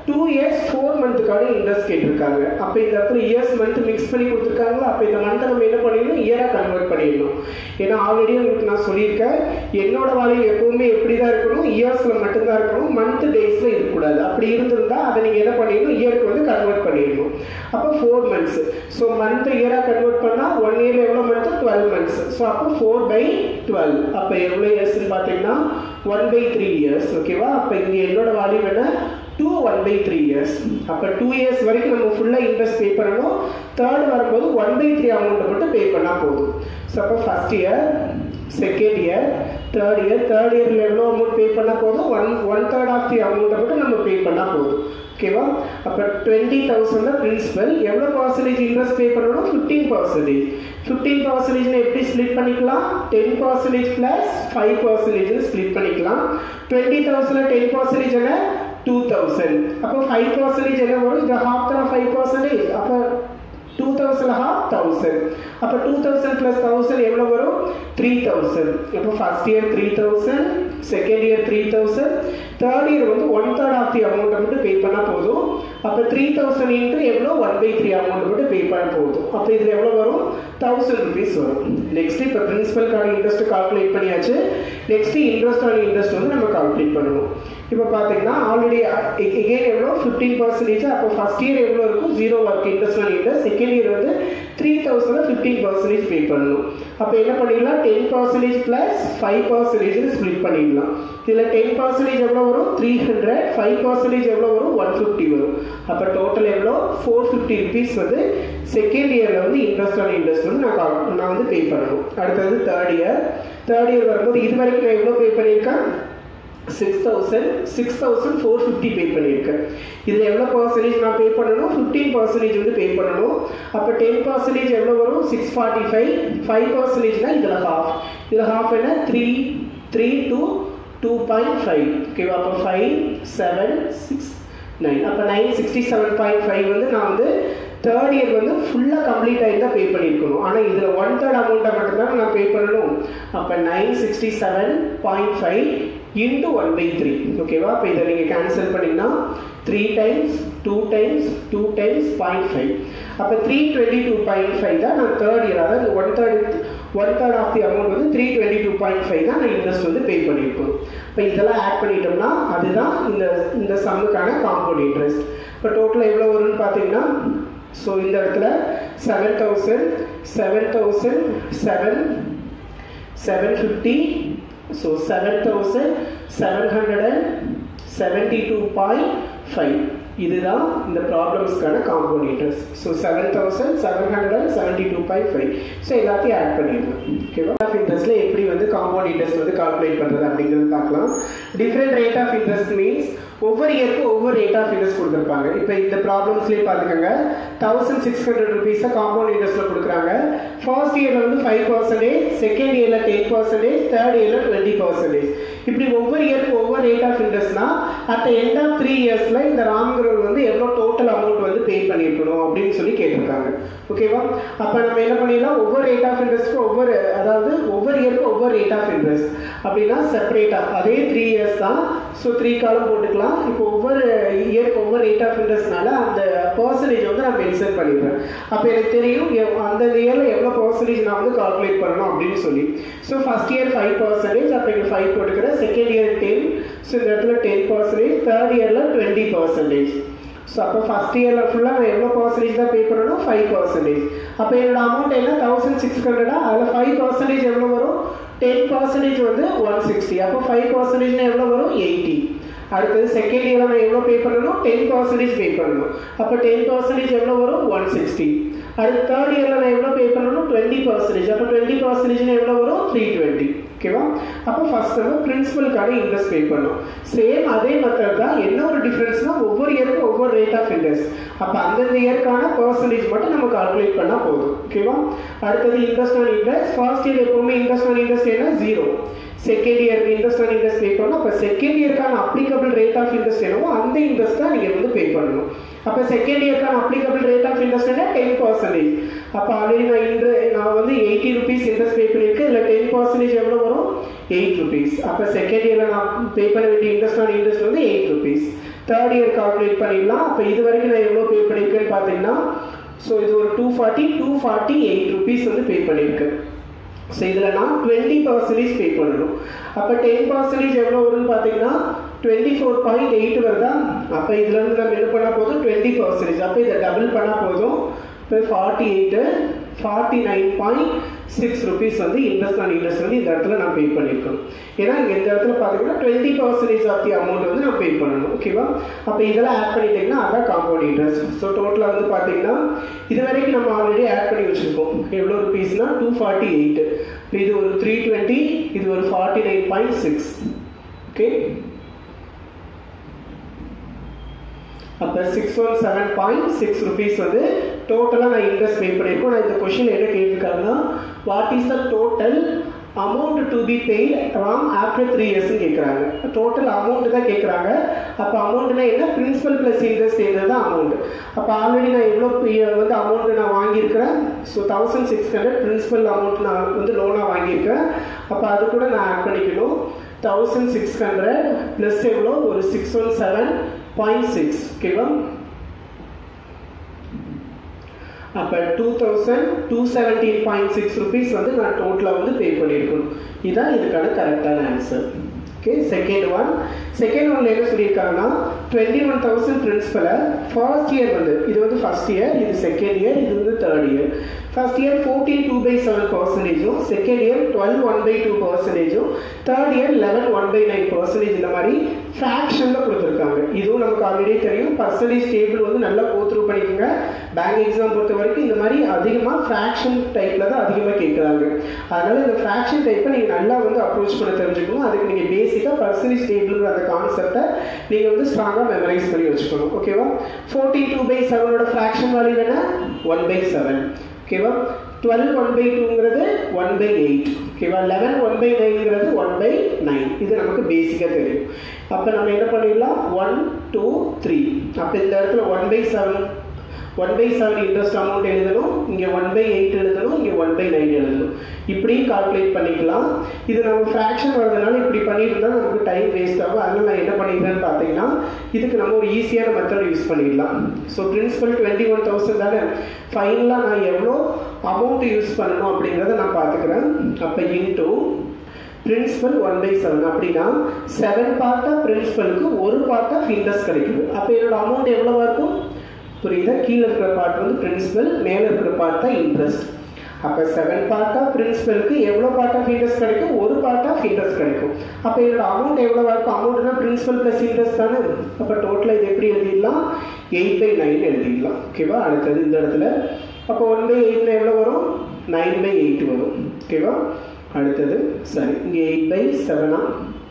[SPEAKER 1] டூ இயர்ஸ் ஃபோர் மந்த்துக்கான இன்ட்ரெஸ்ட் கேட்டிருக்காங்க அப்போ இந்த இடத்துல இயர்ஸ் மந்த் மிக்ஸ் பண்ணி கொடுத்துருக்காங்களா அப்போ இந்த மந்த்தை நம்ம என்ன பண்ணிடணும் இயராக கன்வெர்ட் பண்ணிடணும் ஏன்னா ஆல்ரெடி உங்களுக்கு நான் சொல்லியிருக்கேன் என்னோட வேலையை எப்பவுமே எப்படி தான் இருக்கணும் இயர்ஸில் மட்டும்தான் இருக்கணும் மந்த் டேஸில் இருக்கக்கூடாது அப்படி இருந்திருந்தா அதை நீங்கள் என்ன பண்ணிடணும் இயருக்கு வந்து கன்வெர்ட் பண்ணிடணும் அப்போ ஃபோர் மந்த்ஸ் ஸோ மந்த் இயராக கன்வெர்ட் பண்ணால் ஒன் இயர் எவ்வளோ மந்த் டுவெல் மந்த்ஸ் ஸோ அப்போ ஃபோர் பை டுவெல் அப்போ எவ்வளோ இயர்ஸ்ன்னு பார்த்தீங்கன்னா ஒன் பை த்ரீ இயர்ஸ் ஓகேவா அப்போ இங்கே என்னோட வேல்யூ என்ன two one by three years அப்போ டூ இயர்ஸ் வரைக்கும் நம்ம ஃபுல்லாக இன்ட்ரெஸ்ட் பே பண்ணணும் தேர்ட் வரும்போது ஒன் பை த்ரீ அமௌண்ட்டை மட்டும் பே பண்ணால் போதும் ஸோ அப்போ first year second year third year third இயரில் எவ்வளோ அமௌண்ட் பே பண்ணால் போதும் one one third of the அமௌண்ட்டை மட்டும் நம்ம பே பண்ணால் போதும் ஓகேவா அப்போ டுவெண்ட்டி தௌசண்ட் பிரின்சிபல் எவ்வளோ பர்சன்டேஜ் இன்ட்ரெஸ்ட் பே பண்ணணும் ஃபிஃப்டீன் பர்சன்டேஜ் ஃபிஃப்டீன் பர்சன்டேஜ்னு எப்படி ஸ்ப்ளிட் பண்ணிக்கலாம் டென் பர்சன்டேஜ் ப்ளஸ் ஃபைவ் பர்சன்டேஜ்னு ஸ்ப்ளிட் பண்ணிக்கலாம் டுவெண்ட்டி தௌசண்ட் டென் பர்சன்டேஜ் என்ன டூ தௌசண்ட் அப்போ ஃபைவ் பர்சன்டேஜ் என்ன வரும் இது ஹாஃப் தான் ஃபைவ் பர்சன்டேஜ் அப்போ டூ தௌசண்ட் ஹாஃப் தௌசண்ட் அப்போ டூ தௌசண்ட் ப்ளஸ் தௌசண்ட் எவ்வளோ வரும் த்ரீ தௌசண்ட் இப்போ first year three thousand second year three thousand third year வந்து ஒன் தேர்ட் ஆஃப் தி அமௌண்ட்டை மட்டும் பே பண்ணால் போதும் அப்போ த்ரீ தௌசண்ட் இன்ட்டு எவ்வளோ ஒன் பை த்ரீ அமௌண்ட் மட்டும் பே பண்ண போதும் அப்போ இதில் எவ்வளோ வரும் தௌசண்ட் ருபீஸ் வரும் நெக்ஸ்ட் இப்போ பிரின்சிபல்கான இன்ட்ரெஸ்ட் கால்குலேட் பண்ணியாச்சு நெக்ஸ்ட் இன்ட்ரெஸ்ட் ஆன் இன்ட்ரெஸ்ட் வந்து நம்ம கால்குலேட் பண்ணணும் இப்போ பார்த்தீங்கன்னா ஆல்ரெடி எகெயின் எவ்வளோ ஃபிஃப்டீன் பர்சன்டேஜ் அப்போ ஃபர்ஸ்ட் இயர் எவ்வளோ இருக்கும் zero work interest on interest second year வந்து three thousand fifteen percentage pay பண்ணணும் அப்போ என்ன பண்ணிடலாம் டென் பர்சன்டேஜ் ப்ளஸ் ஃபைவ் பர்சன்டேஜ்னு ஸ்ப்ளிட் பண்ணிடலாம் இதில் டென் பர்சன்டேஜ் எவ்வளோ வரும் த்ரீ ஹண்ட்ரட் ஃபைவ் பர்சன்டேஜ் எவ்வளோ வரும் ஒன் ஃபிஃப்டி வரும் அப்போ டோட்டல் எவ்வளோ ஃபோர் ஃபிஃப்டி ருபீஸ் வந்து செகண்ட் இயரில் வந்து இன்ட்ரெஸ்ட் ஆன் இன்ட்ரெஸ்ட் வந்து நான் கா- நான் வந்து பே பண்ணணும் அடுத்தது தேர்ட் இயர் தேர்ட் இயர் வரும்போது இது வரைக்கும் நான் எவ்வளோ பே பண்ணியிருக்கேன் six thousand six thousand four fifty pay பண்ணியிருக்கேன் இதில் எவ்வளோ பர்சன்டேஜ் நான் பே பண்ணணும் ஃபிஃப்டீன் பர்சன்டேஜ் வந்து பே பண்ணணும் அப்போ டென் பர்சன்டேஜ் எவ்வளோ வரும் சிக்ஸ் ஃபார்ட்டி ஃபைவ் ஃபைவ் பர்சன்டேஜ்னா இதில் ஹாஃப் இதில் ஹாஃப் என்ன three three two two point five ஓகேவா அப்போ ஃபைவ் செவன் சிக்ஸ் நைன் அப்போ nine sixty seven point five வந்து நான் வந்து தேர்ட் இயர் வந்து ஃபுல்லாக கம்ப்ளீட் ஆகி தான் பே பண்ணியிருக்கணும் ஆனால் இதில் ஒன் தேர்ட் அமௌண்ட்டை மட்டும்தான் நான் பே பண்ணணும் அப்போ nine sixty seven point five into one by three ஓகேவா இப்போ இதை நீங்கள் கேன்சல் பண்ணிங்கன்னா three times two times two times point five அப்போ three twenty two point five தான் நான் தேர்ட் இயர் அதாவது one third one third of the amount வந்து three twenty two point five தான் நான் இன்ட்ரெஸ்ட் வந்து பே பண்ணியிருக்கணும் இப்போ இதெல்லாம் ஆட் பண்ணிட்டோம்னா அதுதான் இந்த இந்த சம்முக்கான காம்பவுண்ட் இன்ட்ரெஸ்ட் இப்போ டோட்டல் எவ்வளோ வரும்னு பார்த்தீங்கன்னா ஸோ இந்த இடத்துல seven thousand seven thousand seven seven fifty so seven thousand seven hundred and seventy two point five இதுதான் இந்த ப்ராப்ளம்ஸ்க்கான compound interest so seven thousand seven hundred and seventy two point five so எல்லாத்தையும் add பண்ணிடலாம் ஓகேவா of இன்ட்ரெஸ்ட்ல எப்படி வந்து compound interest வந்து calculate பண்ணுறது அப்படிங்கிறது பார்க்கலாம் different rate of interest means ஒவ்வொரு இயருக்கும் ஒவ்வொரு ரேட் ஆஃப் இன்ட்ரெஸ்ட் கொடுத்துருப்பாங்க இப்போ இந்த ப்ராப்ளம்ஸ்லேயே பார்த்துக்கோங்க தௌசண்ட் சிக்ஸ் ஹண்ட்ரட் ருபீஸை காம்பவுண்ட் இன்ட்ரெஸ்ட்ல கொடுக்குறாங்க ஃபர்ஸ்ட் இயர்ல வந்து ஃபைவ் பர்சன்டேஜ் செகண்ட் இயர்ல டென் பர்சன்டேஜ் தேர்ட் இயர்ல டுவெண்ட்டி பர்சன்டேஜ் இப்படி ஒவ்வொரு இயருக்கும் ஒவ்வொரு ரேட் ஆஃப் இன்ட்ரெஸ்ட்னா at the end of three இயர்ஸ்ல இந்த ராம்ங்கிறவர் வந்து எவ்வளோ டோட்டல் அமௌண்ட் வந்து பே பண்ணியிருக்கணும் அப்படின்னு சொல்லி கேட்டிருக்காங்க ஓகேவா அப்போ நம்ம என்ன பண்ணிடலாம் ஒவ்வொரு ரேட் ஆஃப் இன்ட்ரெஸ்ட்க்கும் ஒவ்வொரு அதாவது ஒவ்வொரு இயருக்கும் ஒவ்வொரு ரேட் ஆஃப் இன்ட்ரெஸ்ட் அப்படின்னா செப்பரேட்டாக அதே த்ரீ இயர்ஸ் தான் ஸோ த்ரீ காலம் போட்டுக்கலாம் இப்போ ஒவ்வொரு இயருக்கு ஒவ்வொரு ரேட் ஆஃப் இன்ட்ரெஸ்ட்னால அந்த பர்சன்டேஜ் வந்து நான் மென்ஷன் பண்ணிடுறேன் அப்போ எனக்கு தெரியும் எவ்- அந்த இயரில் எவ்வளோ பர்சன்டேஜ் நான் வந்து கால்குலேட் பண்ணணும் அப்படின்னு சொல்லி so first year five percentage அப்போ இங்கே ஃபைவ் போட்டுக்கிறேன் செகண்ட் இயர் டென் ஸோ இந்த இடத்துல டென் பர்சன்டேஜ் தேர்ட் இயரில் டுவெண்ட்டி பர்சன்டேஜ் ஸோ அப்போ ஃபர்ஸ்ட் இயரில் ஃபுல்லாக நான் எவ்வளோ பர்சன்டேஜ் தான் பே பண்ணணும் ஃபைவ் பர்சன்டேஜ் அப்போ என்னோட அமௌண்ட் என்ன தௌசண்ட் சிக்ஸ் ஹண்ட்ரடா அதில் ஃபைவ் பர்சன்டேஜ் எவ்வளோ வரும் டென் பர்சன்டேஜ் வந்து ஒன் சிக்ஸ்டி அப்போ ஃபைவ் பர்சன்டேஜ்னா எவ்வளோ வரும் எயிட்டி அடுத்தது செகண்ட் இயரில் நான் எவ்வளோ பே பண்ணணும் டென் பர்சன்டேஜ் பே பண்ணணும் அப்போ டென் பர்சன்டேஜ் எவ்வளோ வரும் ஒன் சிக்ஸ்டி அடுத்து தேர்ட் இயரில் நான் எவ்வளோ பே பண்ணணும் டுவெண்ட்டி பர்சன்டேஜ் அப்போ டுவெண்ட்டி பர்சன்டேஜ்னா எவ்வளோ வரும் த்ரீ டுவெண்ட்டி ஓகேவா அப்போ ஃபர்ஸ்ட் நம்ம பிரின்சிபலுக்கான இன்ட்ரெஸ்ட் பே பண்ணோம் சேம் அதே மெத்தட் தான் என்ன ஒரு டிஃப்ரென்ஸ்னா ஒவ்வொரு இயருக்கும் ஒவ்வொரு ரேட் ஆஃப் இன்ட்ரெஸ்ட் அப்போ அந்தந்த இயருக்கான பர்சன்டேஜ் மட்டும் நம்ம கால்குலேட் பண்ணால் போதும் ஓகேவா அடுத்தது interest on interest first year எப்பவுமே இன்ட்ரெஸ்ட் ஆன் இன்ட்ரெஸ்ட் என்ன ஜீரோ செகண்ட் இயருக்கு இன்ட்ரெஸ்ட் ஆன் இன்ட்ரெஸ்ட் பே பண்ணணும் அப்போ செகண்ட் இயர்க்கான அப்ளிகபிள் ரேட் ஆஃப் இன்ட்ரெஸ்ட் என்னவோ அந்த இன்ட்ரெஸ்ட் தான் நீங்கள் வந்து பே பண்ணணும் அப்போ செகண்ட் இயர்க்கான அப்ளிகபிள் ரேட் ஆஃப் இன்ட்ரெஸ்ட் என்ன டென் பர்சன்டேஜ் அப்போ ஆல்ரெடி நான் இன்று நான் வந்து எயிட்டி ருபீஸ் இன்ட்ரெஸ்ட் பே பண்ணியிருக்கேன் இல்லை டென் பர்சன்டேஜ் எவ்வளோ வரும் எயிட் ருபீஸ் அப்போ செகண்ட் இயரில் நான் பே பண்ண வேண்டிய இன்ட்ரெஸ்ட் ஆன் இன்ட்ரெஸ்ட் வந்து eight rupees third year calculate பண்ணிடலாம் அப்போ இது வரைக்கும் நான் எவ்வளோ பே பண்ணியிருக்கேன்னு பார்த்தீங்கன்னா ஸோ இது ஒரு two forty two forty eight rupees வந்து பே பண்ணியிருக்கேன் ஸோ இதில் நான் டுவெண்ட்டி பர்சன்டேஜ் பே பண்ணணும் அப்போ டென் பர்சன்டேஜ் எவ்வளோ வரும்னு பார்த்தீங்கன்னா டுவெண்ட்டி ஃபோர் பாயிண்ட் எயிட் வருதா அப்போ இதுல இருந்து நம்ம என்ன பண்ணால் போதும் டுவெண்ட்டி பர்சன்டேஜ் அப்போ இதை டபுள் பண்ணால் போதும் இப்போ forty eight forty nine point six rupees வந்து இன்ட்ரெஸ்ட் ஆன் இன்ட்ரெஸ்ட் வந்து இந்த இடத்துல நான் பே பண்ணியிருக்கணும் ஏன்னா இங்கே இந்த இடத்துல பார்த்தீங்கன்னா twenty percentage of the amount வந்து நான் பே பண்ணணும் ஓகேவா அப்போ இதெல்லாம் ஆட் பண்ணிட்டீங்கன்னா அதான் காம்பவுண்ட் இன்ட்ரெஸ்ட் ஸோ டோட்டலாக வந்து பார்த்தீங்கன்னா இது வரைக்கும் நம்ம ஆல்ரெடி ஆட் பண்ணி வச்சுருக்கோம் எவ்வளோ ருபீஸ்னா டூ ஃபார்ட்டி எயிட் இப்போ இது ஒரு த்ரீ டுவெண்ட்டி இது ஒரு forty nine point six okay அப்போ six one seven point six rupees வந்து டோட்டலாக நான் இன்ட்ரெஸ்ட் பே பண்ணியிருக்கோம் நான் இந்த கொஷின் என்ன கேட்டிருக்காங்கன்னா what is the total amount to be paid from after three இயர்ஸ்னு கேட்குறாங்க டோட்டல் அமௌண்ட் தான் கேட்குறாங்க அப்போ அமௌண்ட்னா என்ன பிரின்சிபல் ப்ளஸ் இன்ட்ரெஸ்ட் சேர்ந்தது தான் அமௌண்ட் அப்போ ஆல்ரெடி நான் எவ்வளோ வந்து அமௌண்ட் நான் வாங்கியிருக்கிறேன் so thousand six hundred principal amount நான் வந்து லோனாக வாங்கியிருக்கேன் அப்போ அது கூட நான் ஆட் பண்ணிக்கணும் தௌசண்ட் சிக்ஸ் ஹண்ட்ரட் ப்ளஸ் எவ்வளோ ஒரு six one seven point six ஓகேவா அப்போ two thousand two seventeen point six rupees வந்து நான் டோட்டலாக வந்து பே பண்ணியிருக்கணும் இதுதான் இதுக்கான கரெக்டான answer okay second one second ஒன்ல என்ன சொல்லியிருக்காங்கன்னா டுவெண்ட்டி ஒன் தௌசண்ட் பிரின்சிபலை ஃபர்ஸ்ட் இயர் வந்து இது வந்து ஃபர்ஸ்ட் இயர் இது செகண்ட் இயர் இது வந்து third year first year fourteen two by seven பர்சன்டேஜும் second year twelve one by two பர்சன்டேஜும் third year eleven one by nine percentage இந்த மாதிரி ஃப்ராக்ஷனில் கொடுத்துருக்காங்க இதுவும் நமக்கு ஆல்ரெடி தெரியும் பர்சன்டேஜ் டேபிள் வந்து நல்லா கோத்ரூ பண்ணிக்கோங்க பேங்க் எக்ஸாம் பொறுத்த வரைக்கும் இந்த மாதிரி அதிகமாக ஃப்ராக்ஷன் டைப்பில் தான் அதிகமாக கேட்குறாங்க அதனால இந்த ஃப்ராக்ஷன் டைப்பை நீங்கள் நல்லா வந்து அப்ரோச் பண்ண தெரிஞ்சுக்கணும் அதுக்கு நீங்கள் பேசிக்காக பர்சன்டேஜ் டேபிள்ங்கிற அந்த கான்செப்டை நீங்கள் வந்து ஸ்ட்ராங்காக மெமரைஸ் பண்ணி வச்சுக்கணும் ஓகேவா ஃபோர்டீன் டூ பை செவனோட ஃப்ராக்ஷன் வேல்யூ என்ன ஒன் பை செவன் ஓகேவா டுவெல் ஒன் பை டூங்கிறது ஒன் பை எயிட் ஓகேவா லெவன் ஒன் பை நைன்ங்கிறது ஒன் பை நைன் இது நமக்கு பேசிக்காக தெரியும் அப்போ நம்ம என்ன பண்ணிடலாம் ஒன் டூ த்ரீ அப்போ இந்த இடத்துல one by seven one by seven interest amount எழுதணும் இங்கே ஒன் பை எயிட் எழுதணும் இங்கே ஒன் பை நைன் எழுதணும் இப்படியும் கால்குலேட் பண்ணிக்கலாம் இது நம்ம ஃப்ராக்ஷன் வரதுனால இப்படி பண்ணிட்டு இருந்தால் நமக்கு டைம் வேஸ்ட் ஆகும் அதனால நான் என்ன பண்ணிக்கிறேன்னு பார்த்தீங்கன்னா இதுக்கு நம்ம ஒரு ஈஸியான மெத்தட் யூஸ் பண்ணிடலாம் so principal twenty one thousand தானே ஃபைனலாக நான் எவ்வளோ அமௌண்ட் யூஸ் பண்ணணும் அப்படிங்கிறத நான் பார்த்துக்கிறேன் அப்போ into principal one by seven அப்படின்னா செவன் பார்ட் ஆஃப் பிரின்சிபலுக்கு ஒரு பார்ட் ஆஃப் இன்ட்ரெஸ்ட் கிடைக்குது அப்போ என்னோட அமௌண்ட் எவ்வளோவா இருக்கும் புரியுதா கீழே இருக்கிற பார்ட் வந்து பிரின்சிபல் மேலே இருக்கிற பார்ட் தான் இன்ட்ரெஸ்ட் அப்போ செவன் பார்ட் ஆஃப் பிரின்சிபலுக்கு எவ்வளோ பார்ட் ஆஃப் இன்ட்ரெஸ்ட் கிடைக்கும் ஒரு பார்ட் ஆஃப் இன்ட்ரெஸ்ட் கிடைக்கும் அப்போ என்னோட அமௌண்ட் எவ்வளோ இருக்கும் அமௌண்ட்னா பிரின்சிபல் ப்ளஸ் இன்ட்ரெஸ்ட் தானே அப்போ டோட்டலாக இது எப்படி எழுதிடலாம் எயிட் பை நைன் எழுதிடலாம் ஓகேவா அடுத்தது இந்த இடத்துல அப்போ ஒன் பை எயிட்ல எவ்வளோ வரும் நைன் பை எயிட் வரும் ஓகேவா அடுத்தது சரி இங்கே எயிட் பை செவனா